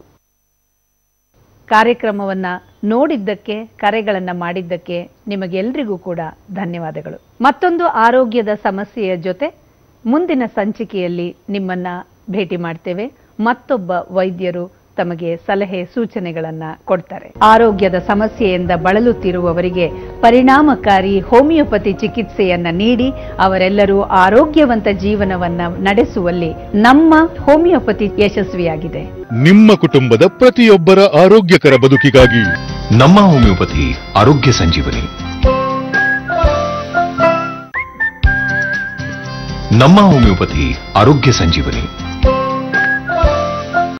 ಕಾರ್ಯಕ್ರಮವನ್ನ ನೋಡಿದ್ದಕ್ಕೆ ಕರೆಗಳನ್ನ ಮಾಡಿದ್ದಕ್ಕೆ ನಿಮಗೆಲ್ಲರಿಗೂ ಕೂಡ ಧನ್ಯವಾದಗಳು ಮತ್ತೊಂದು ಆರೋಗ್ಯದ ಸಮಸ್ಯೆಯ ಜೊತೆ ಮುಂದಿನ ಸಂಚಿಕೆಯಲ್ಲಿ ನಿಮ್ಮನ್ನ ಭೇಟಿ ಮಾಡ್ತೇವೆ ಮತ್ತೊಬ್ಬ ವೈದ್ಯರು ತಮಗೆ ಸಲಹೆ ಸೂಚನೆಗಳನ್ನ ಕೊಡ್ತಾರೆ ಆರೋಗ್ಯದ ಸಮಸ್ಯೆಯಿಂದ ಬಳಲುತ್ತಿರುವವರಿಗೆ ಪರಿಣಾಮಕಾರಿ ಹೋಮಿಯೋಪತಿ ಚಿಕಿತ್ಸೆಯನ್ನ ನೀಡಿ ಅವರೆಲ್ಲರೂ ಆರೋಗ್ಯವಂತ ಜೀವನವನ್ನ ನಡೆಸುವಲ್ಲಿ ನಮ್ಮ ಹೋಮಿಯೋಪತಿ ಯಶಸ್ವಿಯಾಗಿದೆ ನಿಮ್ಮ ಕುಟುಂಬದ ಪ್ರತಿಯೊಬ್ಬರ ಆರೋಗ್ಯಕರ ಬದುಕಿಗಾಗಿ ನಮ್ಮ ಹೋಮಿಯೋಪತಿ ಆರೋಗ್ಯ ಸಂಜೀವನಿ ನಮ್ಮ ಹೋಮಿಯೋಪತಿ ಆರೋಗ್ಯ ಸಂಜೀವನಿ